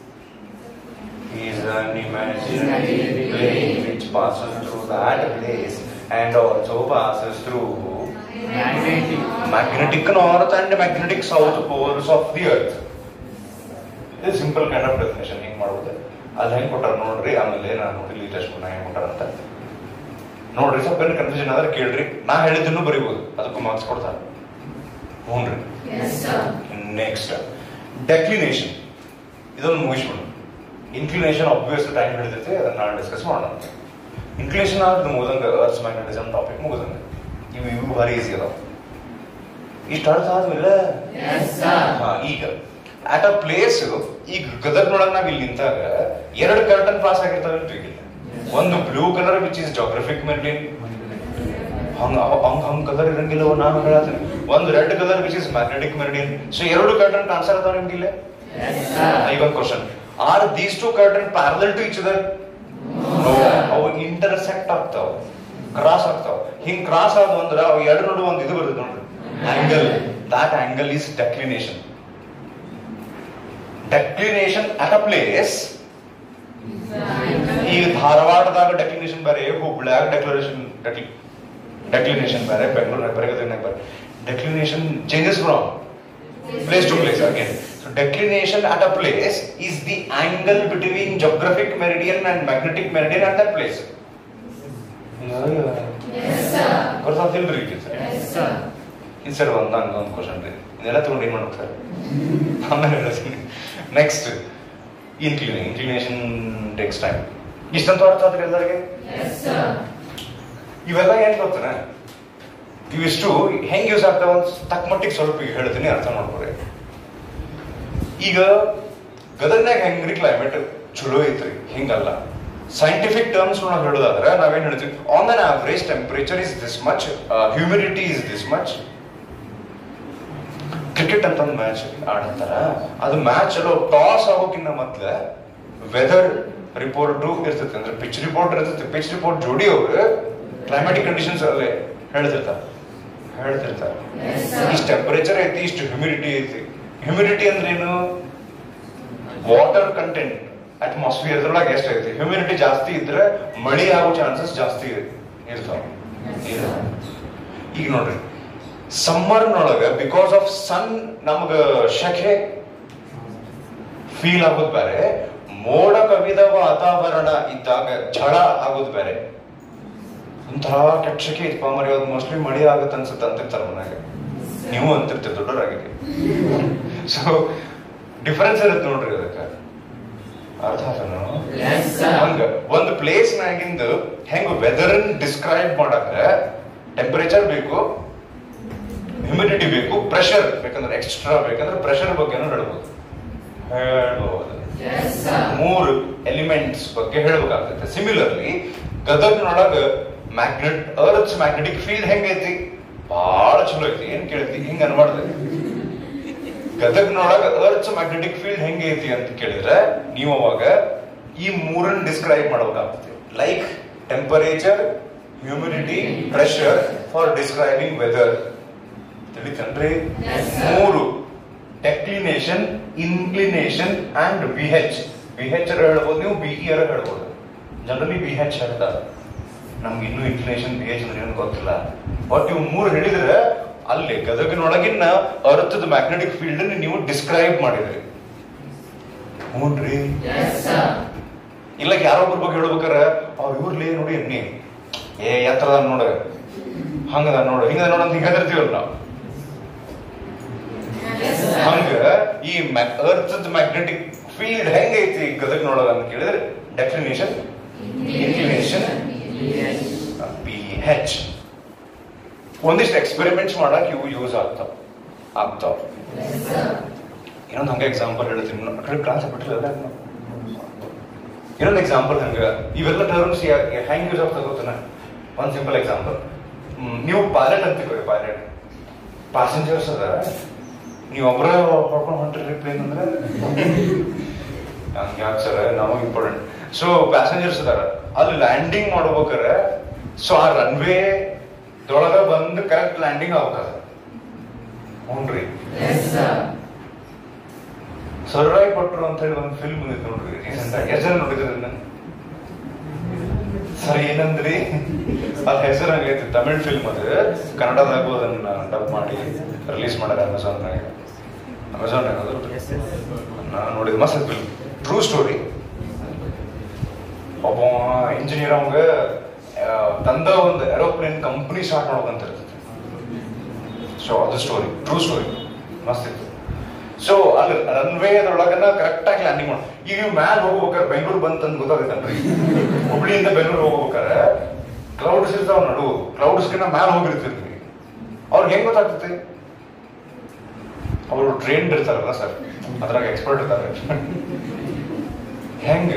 is an imaginary plane which passes through that place and also passes through Magnetic. magnetic north and magnetic south poles of the earth. ಇದು simple kind of definition ಹಿಂಗ್ ಮಾಡ್ಬೋದು ಅಲ್ಲಿ ಹೆಂಗ್ ಕೊಟ್ಟಾರ ನೋಡ್ರಿ ಆಮೇಲೆ ನಾನು ನೋಡಿಲಿ ಟೆಸ್ಟ್ ಹೆಂಗ್ ಕೊಟ್ಟಾರ ಅಂತ ನೋಡ್ರಿ ಸ್ವಲ್ಪ ಏನು ಕನ್ಫ್ಯೂಷನ್ ಆದ್ರೆ ಕೇಳ್ರಿ ನಾ ಹೇಳಿದ್ದನ್ನು ಬರೀಬೋದು ಅದಕ್ಕೂ ಮಾರ್ಕ್ಸ್ ಕೊಡ್ತಾರೆ ಹ್ಞೂ ರೀ Yes, sir. ನೆಕ್ಸ್ಟ್ ಡೆಕ್ಲಿನೇಷನ್ ಇದೊಂದು ಮುಗಿಸ್ಬಿಡು ಇನ್ಕ್ಲಿನೇಷನ್ ಆಬ್ವಿಯಸ್ ಟೈಮ್ ಹಿಡಿದೈತೆ ಅದನ್ನ ನಾನು ಡಿಸ್ಕಸ್ ಮಾಡೋಣ ಇನ್ಕ್ಲಿನೇಷನ್ ಆದ್ರೆ ಮುಗಿದಂಗೆ ಅರ್ಸ್ ಮ್ಯಾಗ್ನೆಟಿಸಮ್ ಟಾಪಿಕ್ ಮುಗಿದಂಗೆ ಇವು ಇವು ಭಾರಿ ಈಸಿ ಅದಾವ ಇಷ್ಟು ಅರ್ಥ ಆದ್ಮೇಲೆ Yes, sir. ಹಾ, ಈಗ ಅಟ್ ಅ ಪ್ಲೇಸ್ ಈಗ ಗದಗ್ನೊಳಗೆ ನಾವ್ ಇಲ್ಲಿ ನಿಂತಾಗ ಎರಡು ಕರ್ಟನ್ ಪಾಸ್ ಆಗಿರ್ತಾವೆ ಈಗ ಒಂದು blue colour which is geographic meridian ಹಂಗ ಹಂಗ ಹಂಗ ಕಲರ್ ಇರಂಗಿಲ್ಲ ನಾನು ಹೇಳತ್ತೀನಿ ಒಂದು red colour which is magnetic meridian so ಎರಡು ಕರ್ಟನ್ ಟ್ರಾನ್ಸ್ಫರ್ ಅದಾವ ನಿಮ್ಗೆ ಇಲ್ಲೇ Yes, sir. Even question are these two curtain parallel to each other no ಅವು ಇಂಟರ್ಸೆಕ್ಟ್ ಆಗ್ತಾವ ಕ್ರಾಸ್ ಆಗ್ತಾವ ಹಿಂಗ್ ಕ್ರಾಸ್ ಆದ ಅಂದ್ರ ಅವು ಎರಡು ನಡು ಒಂದು ಇದು ಬರ್ತದೆ ನೋಡ್ರಿ angle that angle is declination declination at a place ಈಗ ಧಾರವಾಡದಾಗ ಡೆಕ್ಲಿನೇಷನ್ ಬೇರೆ ಹುಬ್ಳ್ಯಾಗ ಡೆಕ್ಲರೇಷನ್ ಡೆಕ್ಲಿನೇಷನ್ ಬೇರೆ ಬೆಂಗಳೂರಿನಾಗ ಬೇರೆ ಗದಗಿನಾಗ ಬೇರೆ declination changes from place to place again. So declination at a place is the angle between geographic meridian and magnetic meridian at that place. Yes, sir. ಗೊತ್ತಾಗ್ತಿಲ್ರಿ ಈಗ Yes, sir. ಇನ್ sir ಒಂದ್ ಹಂಗ ಒಂದು ಕ್ವಶನ್ ರೀ ಇದೆಲ್ಲ ತಗೊಂಡು ಏನ್ ಮಾಡ್ಬೇಕು ಸರ್ ಆಮೇಲೆ ಹೇಳ್ತೀನಿ next incline inclination takes time ಇಷ್ಟಂತ ಅರ್ಥ ಆದ್ರೆ ಎಲ್ಲರಿಗೆ Yes, sir. ಇವೆಲ್ಲ ಏನ್ ಗೊತ್ತನ ಇವಿಷ್ಟು ಹೆಂಗ್ ಯೂಸ್ ಆಗ್ತಾವ ಅಂತ ತಕ್ಕ ಮಟ್ಟಿಗೆ ಸ್ವಲ್ಪ ಈಗ ಹೇಳ್ತೀನಿ ಅರ್ಥ ಮಾಡ್ಕೊರಿ ಈಗ ಗದಗ್ನಾಗ ಹೆಂಗ್ರಿ ಕ್ಲೈಮೇಟ್ ಚಲೋ ಐತ್ರಿ ಹಿಂಗಲ್ಲ ಸೈಂಟಿಫಿಕ್ ಟರ್ಮ್ಸ್ ನಾವು ಹೇಳೋದಾದ್ರೆ ನಾವೇನ್ ಹೇಳ್ತೀವಿ on an average temperature is this much humidity is this much cricket ಅಂತ ಒಂದು ಮ್ಯಾಚ್ ಆಡಂತಾರ ಅದು ಮ್ಯಾಚ್ ಚಲೋ ಟಾಸ್ ಆಗೋಕ್ಕಿಂತ ಮೊದ್ಲ ವೆದರ್ ರಿಪೋರ್ಟ್ ಇರ್ತೈತೆ ಅಂದ್ರೆ ಪಿಚ್ ರಿಪೋರ್ಟ್ ಇರ್ತೈತೆ ಪಿಚ್ ರಿಪೋರ್ಟ್ ಜೋಡಿ ಅವ್ರು ಕ್ಲೈಮ್ಯಾಟಿಕ್ ಕಂಡೀಷನ್ಸ್ ಅಲ್ಲೇ ಹೇಳ್ತಿರ್ತಾರೆ ಹೇಳ್ತಿರ್ತಾರೆ Yes, sir. ಇಷ್ಟು ಟೆಂಪರೇಚರ್ ಐತಿ ಇಷ್ಟು ಹ್ಯೂಮಿಡಿಟಿ ಐತಿ ಹ್ಯೂಮಿಡಿಟಿ ಅಂದ್ರೆ ಏನು ವಾಟರ್ ಕಂಟೆಂಟ್ ಅಟ್ಮಾಸ್ಫಿಯರ್ ಅದ್ರೊಳಗೆ ಎಷ್ಟು ಐತಿ ಹ್ಯೂಮಿಡಿಟಿ ಜಾಸ್ತಿ ಇದ್ರೆ ಮಳಿ ಆಗೋ ಚಾನ್ಸಸ್ ಜಾಸ್ತಿ ಇರ್ತಾವ ಈಗ ನೋಡ್ರಿ ಸಮ್ಮರ್ನೊಳಗ ಬಿಕಾಸ್ ಆಫ್ ಸನ್ ನಮಗ ಶಖೆ ಫೀಲ್ ಆಗೋದು ಬೇರೆ ಮೋಡ ಕವಿದ ವಾತಾವರಣ ಇದ್ದಾಗ ಝಳ ಆಗೋದು ಬೇರೆ ಒಂಥರ ಕೆಟ್ಟ ಶೆಕೆ ಇತ್ತು ಮರಿ ಅದು ಮೋಸ್ಟ್ಲಿ ಮಳಿ ಆಗತ್ತೆ ಅನ್ಸುತ್ತೆ ಅಂತಿರ್ತಾರ ಮನ್ಯಾಗ ನೀವು ಅಂತಿರ್ತೀರಿ ದೊಡ್ಡವರಾಗಿದೆ ಸೊ ಡಿಫರೆನ್ಸ್ ಇರುತ್ತೆ ನೋಡ್ರಿ ಅದಕ್ಕೆ ಅರ್ಥ ಆತನು Yes, sir. ಹಂಗ ಒಂದು ಪ್ಲೇಸ್ ನಾಗಿಂದ ಹೆಂಗ ವೆದರ್ ಡಿಸ್ಕ್ರೈಬ್ ಮಾಡಾಕ ಟೆಂಪರೇಚರ್ ಬೇಕು ಹ್ಯೂಮಿಡಿಟಿ ಬೇಕು ಪ್ರೆಷರ್ ಬೇಕಂದ್ರೆ ಎಕ್ಸ್ಟ್ರಾ ಬೇಕಂದ್ರೆ ಪ್ರೆಷರ್ ಬಗ್ಗೆನೂ ಹೇಳ್ಬೋದು ಹೇಳ್ಬೋದು Yes, sir. ಮೂರು ಎಲಿಮೆಂಟ್ಸ್ ಬಗ್ಗೆ ಹೇಳ್ಬೇಕಾಗ್ತೈತೆ ಸಿಮಿಲರ್ಲಿ ಗದಗ್ನೊಳಗ ಮ್ಯಾಗ್ನೆಟ್ ಅರ್ತ್ಸ್ ಮ್ಯಾಗ್ನೆಟಿಕ್ ಫೀಲ್ಡ್ ಹೆಂಗೈತಿ ಬಹಳ ಚಲೋ ಐತಿ ಏನ್ ಕೇಳ್ತಿ ಹಿಂಗ ಅನ್ಬಾರ್ದು ಗದಗ್ನೊಳಗ ಅರ್ತ್ಸ್ ಮ್ಯಾಗ್ನೆಟಿಕ್ ಫೀಲ್ಡ್ ಹೆಂಗೈತಿ ಅಂತ ಕೇಳಿದ್ರೆ ನೀವು ಅವಾಗ ಈ ಮೂರನ್ನ ಡಿಸ್ಕ್ರೈಬ್ ಮಾಡಬೇಕಾಗ್ತದೆ like temperature humidity pressure for describing weather ತಿಳಿತನ್ರಿ Yes, sir. ಮೂರು declination inclination and B H B ಹೆಚ್ ಹೇಳ್ಬೋದು ನೀವು ಬಿ ಇ ಹೇಳ್ಬೋದು ಜನರಲಿ ಬಿ ಹೆಚ್ ಹೇಳ್ತಾರೆ ನಮ್ಗೆ ಇನ್ನೂ ಇನ್ಕ್ಲಿನೇಷನ್ ಬಿ ಹೆಚ್ ಅಂದ್ರೆ ಏನು ಗೊತ್ತಿಲ್ಲ ಬಟ್ ಇವು ಮೂರು ಹೇಳಿದ್ರೆ ಅಲ್ಲಿ ಗದಗಿನೊಳಗಿನ ಅರ್ಥದ ಮ್ಯಾಗ್ನೆಟಿಕ್ ಫೀಲ್ಡ್ ನೀವು ಡಿಸ್ಕ್ರೈಬ್ ಮಾಡಿದ್ರಿ ಹ್ಞೂನ್ರಿ Yes, sir. ಇಲ್ಲ ಯಾರೊಬ್ಬರ ಬಗ್ಗೆ ಹೇಳ್ಬೇಕಾರ ಅವ್ರ ಇವ್ರಲೇ ನೋಡಿ ಎಣ್ಣೆ ಏ ಎತ್ತರದ ನೋಡ ಹಂಗದ ನೋಡು ಹಿಂಗದ ನೋಡ ಅಂತ ಹಿಂಗ ಹೆದರ್ತೀವಲ್ಲ ನಾವು Yes, sir. ಹಂಗ ಈ ಅರ್ಥದ ಮ್ಯಾಗ್ನೆಟಿಕ್ ಫೀಲ್ಡ್ ಹೆಂಗೈತಿ ಗದಗ್ನೊಳಗ ಅಂತ ಕೇಳಿದ್ರೆ definition inclination Yes. B H ಒಂದಿಷ್ಟು ಎಕ್ಸ್ಪೆರಿಮೆಂಟ್ಸ್ ಮಾಡಕ್ ಇವು ಯೂಸ್ ಆಗ್ತಾವ ಆಗ್ತಾವ Yes, sir. ಇನ್ನೊಂದು ಹಂಗ ಎಕ್ಸಾಂಪಲ್ ಹೇಳ್ತೀನಿ ಆ ಕಡೆ ಕ್ಲಾಸ್ ಬಿಟ್ಟಿಲ್ಲ ಇನ್ನೊಂದು ಎಕ್ಸಾಂಪಲ್ ಹಂಗ ಇವೆಲ್ಲ ಟರ್ಮ್ಸ್ ಹೆಂಗ್ ಯೂಸ್ ಆಗ್ತದೆ ಗೊತ್ತನ ಒಂದ್ ಸಿಂಪಲ್ ಎಕ್ಸಾಂಪಲ್ ನೀವು ಪೈಲಟ್ ಅಂತೀವಿ ಪೈಲಟ್ ಪ್ಯಾಸೆಂಜರ್ಸ್ ಅದ ನೀವು ಒಬ್ಬರ ಹೊಡ್ಕೊಂಡು ಹೊಂಟ್ರಿ ಪ್ಲೇನ್ ಅಂದ್ರೆ ಹಂಗ ಯಾಕೆ ಸರ್ ನಾವು ಇಂಪಾರ್ಟೆಂಟ್ ಸೊ ಪ್ಯಾಸೆಂಜರ್ಸ್ ಅದಾರ ಅಲ್ಲಿ ಲ್ಯಾಂಡಿಂಗ್ ಮಾಡ್ಬೇಕಾರೆ ಸೊ ಆ ರನ್ವೇ ದೊಳಗ ಬಂದು ಕರೆಕ್ಟ್ ಲ್ಯಾಂಡಿಂಗ್ ಆಗ್ಬೇಕದ ಹ್ಞೂನ್ರಿ Yes, sir. ಸರ್ರಾಯ್ ಪಟ್ರು ಅಂತ ಹೇಳಿ ಒಂದು ಫಿಲ್ಮ್ ಬಂದಿತ್ತು ನೋಡ್ರಿ ರೀಸೆಂಟ್ ಆಗಿ ಎಷ್ಟು ಜನ ನೋಡಿದ್ರಿ ಅದನ್ನ ಸರ್ ಏನಂದ್ರಿ ಅದ್ ಹೆಸರು ಹಂಗೈತಿ ತಮಿಳ್ ಫಿಲ್ಮ್ ಅದು ಕನ್ನಡದಾಗೂ ಅದನ್ನ ಡಬ್ ಮಾಡಿ ರಿಲೀಸ್ ಮಾಡ್ಯಾರ ಅಮೆಝಾನ್ ಅಮೆಝಾನ್ ಅದು ನಾನು ನೋಡಿದ ಮಸ್ತ್ ಫಿಲ್ಮ್ ಟ್ರೂ ಸ್ಟೋರಿ ಒಬ್ಬ ಇಂಜಿನಿಯರ್ ಅವಂಗ ಆ, ತಂದ ಒಂದು ಏರೋಪ್ಲೇನ್ ಕಂಪನಿ ಸ್ಟಾರ್ಟ್ ಮಾಡ್ಬೇಕಂತ ಇರ್ತೈತಿ ಸೊ ಅದು ಸ್ಟೋರಿ ಟ್ರೂ ಸ್ಟೋರಿ ಮಸ್ತ್ ಇತ್ತು ಸೊ ಅಲ್ಲಿ ರನ್ವೇ ಅದ್ರೊಳಗನ ಕರೆಕ್ಟ್ ಆಗಿ ಲ್ಯಾಂಡಿಂಗ್ ಮಾಡಿ ಈಗ ನೀವು ಮ್ಯಾಲ್ ಹೋಗ್ಬೇಕಾರೆ ಬೆಂಗಳೂರು ಬಂತಂದ್ ಗೊತ್ತಾಗತ್ತಲ್ರಿ ಹುಬ್ಳಿಯಿಂದ ಬೆಂಗಳೂರು ಹೋಗ್ಬೇಕಾರೆ ಕ್ಲೌಡ್ಸ್ ಇರ್ತಾವ ನಡು ಕ್ಲೌಡ್ಸ್ಗಿನ್ನ ಮ್ಯಾಲ್ ಹೋಗಿರ್ತಿರ್ತೀವಿ ಅವ್ರಿಗೆ ಹೆಂಗ್ ಗೊತ್ತಾಗ್ತೈತಿ ಅವರು ಟ್ರೈನ್ಡ್ ಇರ್ತಾರಲ್ಲ ಸರ್ ಅದ್ರಾಗ ಎಕ್ಸ್ಪರ್ಟ್ ಇರ್ತಾರೆ ಹೆಂಗ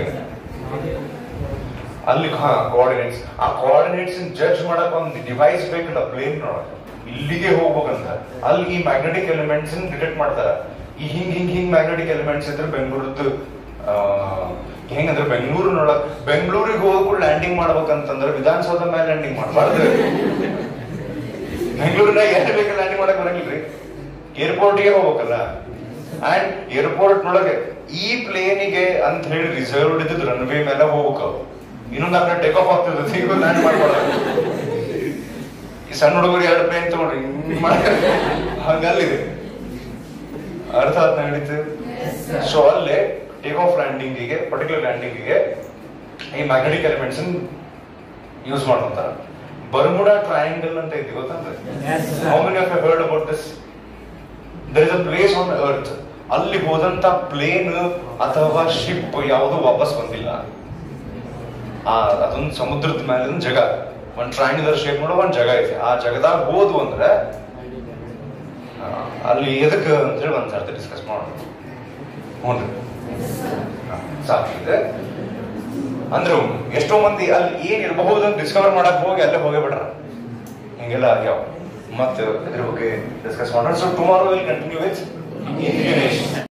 ಅಲ್ಲಿ ಕೋಆರ್ಡಿನೇಟ್ಸ್ ಆ ಕೋಆರ್ಡಿನೇಟ್ಸ್ ಜಡ್ಜ್ ಮಾಡಕ್ ಒಂದು ಡಿವೈಸ್ ಬೇಕಲ್ಲ ಪ್ಲೇನ್ ಒಳಗೆ ಇಲ್ಲಿಗೆ ಹೋಗ್ಬೇಕಂತ ಅಲ್ಲಿ ಈ ಮ್ಯಾಗ್ನೆಟಿಕ್ ಎಲಿಮೆಂಟ್ಸ್ ಡಿಟೆಕ್ಟ್ ಮಾಡ್ತಾರ ಈ ಹಿಂಗ್ ಹಿಂಗ್ ಹಿಂಗ್ ಮ್ಯಾಗ್ನೆಟಿಕ್ ಎಲಿಮೆಂಟ್ಸ್ ಇದ್ರೆ ಬೆಂಗಳೂರದ್ದು ಹೆಂಗಂದ್ರೆ ಬೆಂಗಳೂರಿನೊಳಗೆ ಬೆಂಗಳೂರಿಗೆ ಹೋಗಕ್ಕೂ ಲ್ಯಾಂಡಿಂಗ್ ಮಾಡ್ಬೇಕಂತಂದ್ರೆ ವಿಧಾನಸೌಧ ಮೇಲೆ ಲ್ಯಾಂಡಿಂಗ್ ಮಾಡಬಾರ್ದು ಬೆಂಗಳೂರಿನಾಗ ಎಲ್ಲಿ ಬೇಕು ಲ್ಯಾಂಡಿಂಗ್ ಮಾಡಕ್ ಬರಂಗಿಲ್ರಿ ಏರ್ಪೋರ್ಟ್ಗೆ ಹೋಗ್ಬೇಕಲ್ಲ ಅಂಡ್ ಏರ್ಪೋರ್ಟ್ ನೊಳಗೆ ಈ ಪ್ಲೇನಿಗೆ ಅಂತ ಹೇಳಿ ರಿಸರ್ವ್ಡ್ ಇದ್ದದ್ದು ರನ್ವೇ ಮೇಲೆ ಹೋಗ್ಬೇಕು ಅವ್ರು. ಇನ್ನೊಂದು ಆ ಕಡೆ ಟೇಕ್ ಆಫ್ ಆಗ್ತದೆ ಈಗ ಲ್ಯಾಂಡ್ ಮಾಡ್ಬಾರ್ದು ಈ ಸಣ್ಣ ಹುಡುಗರು ಎರಡು ಪ್ಲೇನ್ ತಗೊಂಡ್ರಿ ಹಿಂಗ್ ಮಾಡಿ ಹಂಗಲ್ಲಿದೆ ಅರ್ಥ ಆತ್ ನಡೀತು Yes, sir. ಸೊ ಅಲ್ಲೇ ಟೇಕ್ ಆಫ್ ಲ್ಯಾಂಡಿಂಗಿಗೆ ಪರ್ಟಿಕ್ಯುಲರ್ ಲ್ಯಾಂಡಿಂಗಿಗೆ ಈ ಮ್ಯಾಗ್ನೆಟಿಕ್ ಎಲಿಮೆಂಟ್ಸ್ ಯೂಸ್ ಮಾಡ್ಕೊಂತಾರ ಬರ್ಮುಡಾ ಟ್ರಯಾಂಗಲ್ ಅಂತ ಐತಿ ಗೊತ್ತಂದ್ರೆ Yes, sir. How many of heard about this there is a place on earth ಅಲ್ಲಿ ಹೋದಂತ ಪ್ಲೇನ್ ಅಥವಾ ಶಿಪ್ ಯಾವುದು ವಾಪಸ್ ಬಂದಿಲ್ಲ ಆ ಅದೊಂದು ಸಮುದ್ರದ ಮೇಲೆ ಒಂದು ಜಗ ಒಂದ್ ಟ್ರಯಾಂಗುಲರ್ ಶೇಪ್ ಮಾಡೋ ಒಂದ್ ಜಗ ಐತಿ ಆ ಜಗದಾಗ ಹೋದ್ವು ಅಂದ್ರೆ ಆ, ಅಲ್ಲಿ ಎದಕ್ಕೆ ಅಂತ ಹೇಳಿ ಒಂದ್ ಸರ್ತಿ ಡಿಸ್ಕಸ್ ಮಾಡೋಣ ಹ್ಞೂ ಸಾಕಿದೆ ಅಂದ್ರೆ ಎಷ್ಟೋ ಮಂದಿ ಅಲ್ಲಿ ಏನ್ ಇರಬಹುದು ಅಂತ ಡಿಸ್ಕವರ್ ಮಾಡಕ್ ಹೋಗಿ ಅಲ್ಲೇ ಹೋಗೇ ಬಿಟ್ರ ಹಿಂಗೆಲ್ಲ ಆಗ್ಯಾವ ಮತ್ತೆ ಇದ್ರ ಬಗ್ಗೆ ಡಿಸ್ಕಸ್ ಮಾಡೋಣ so tomorrow will continue with inclination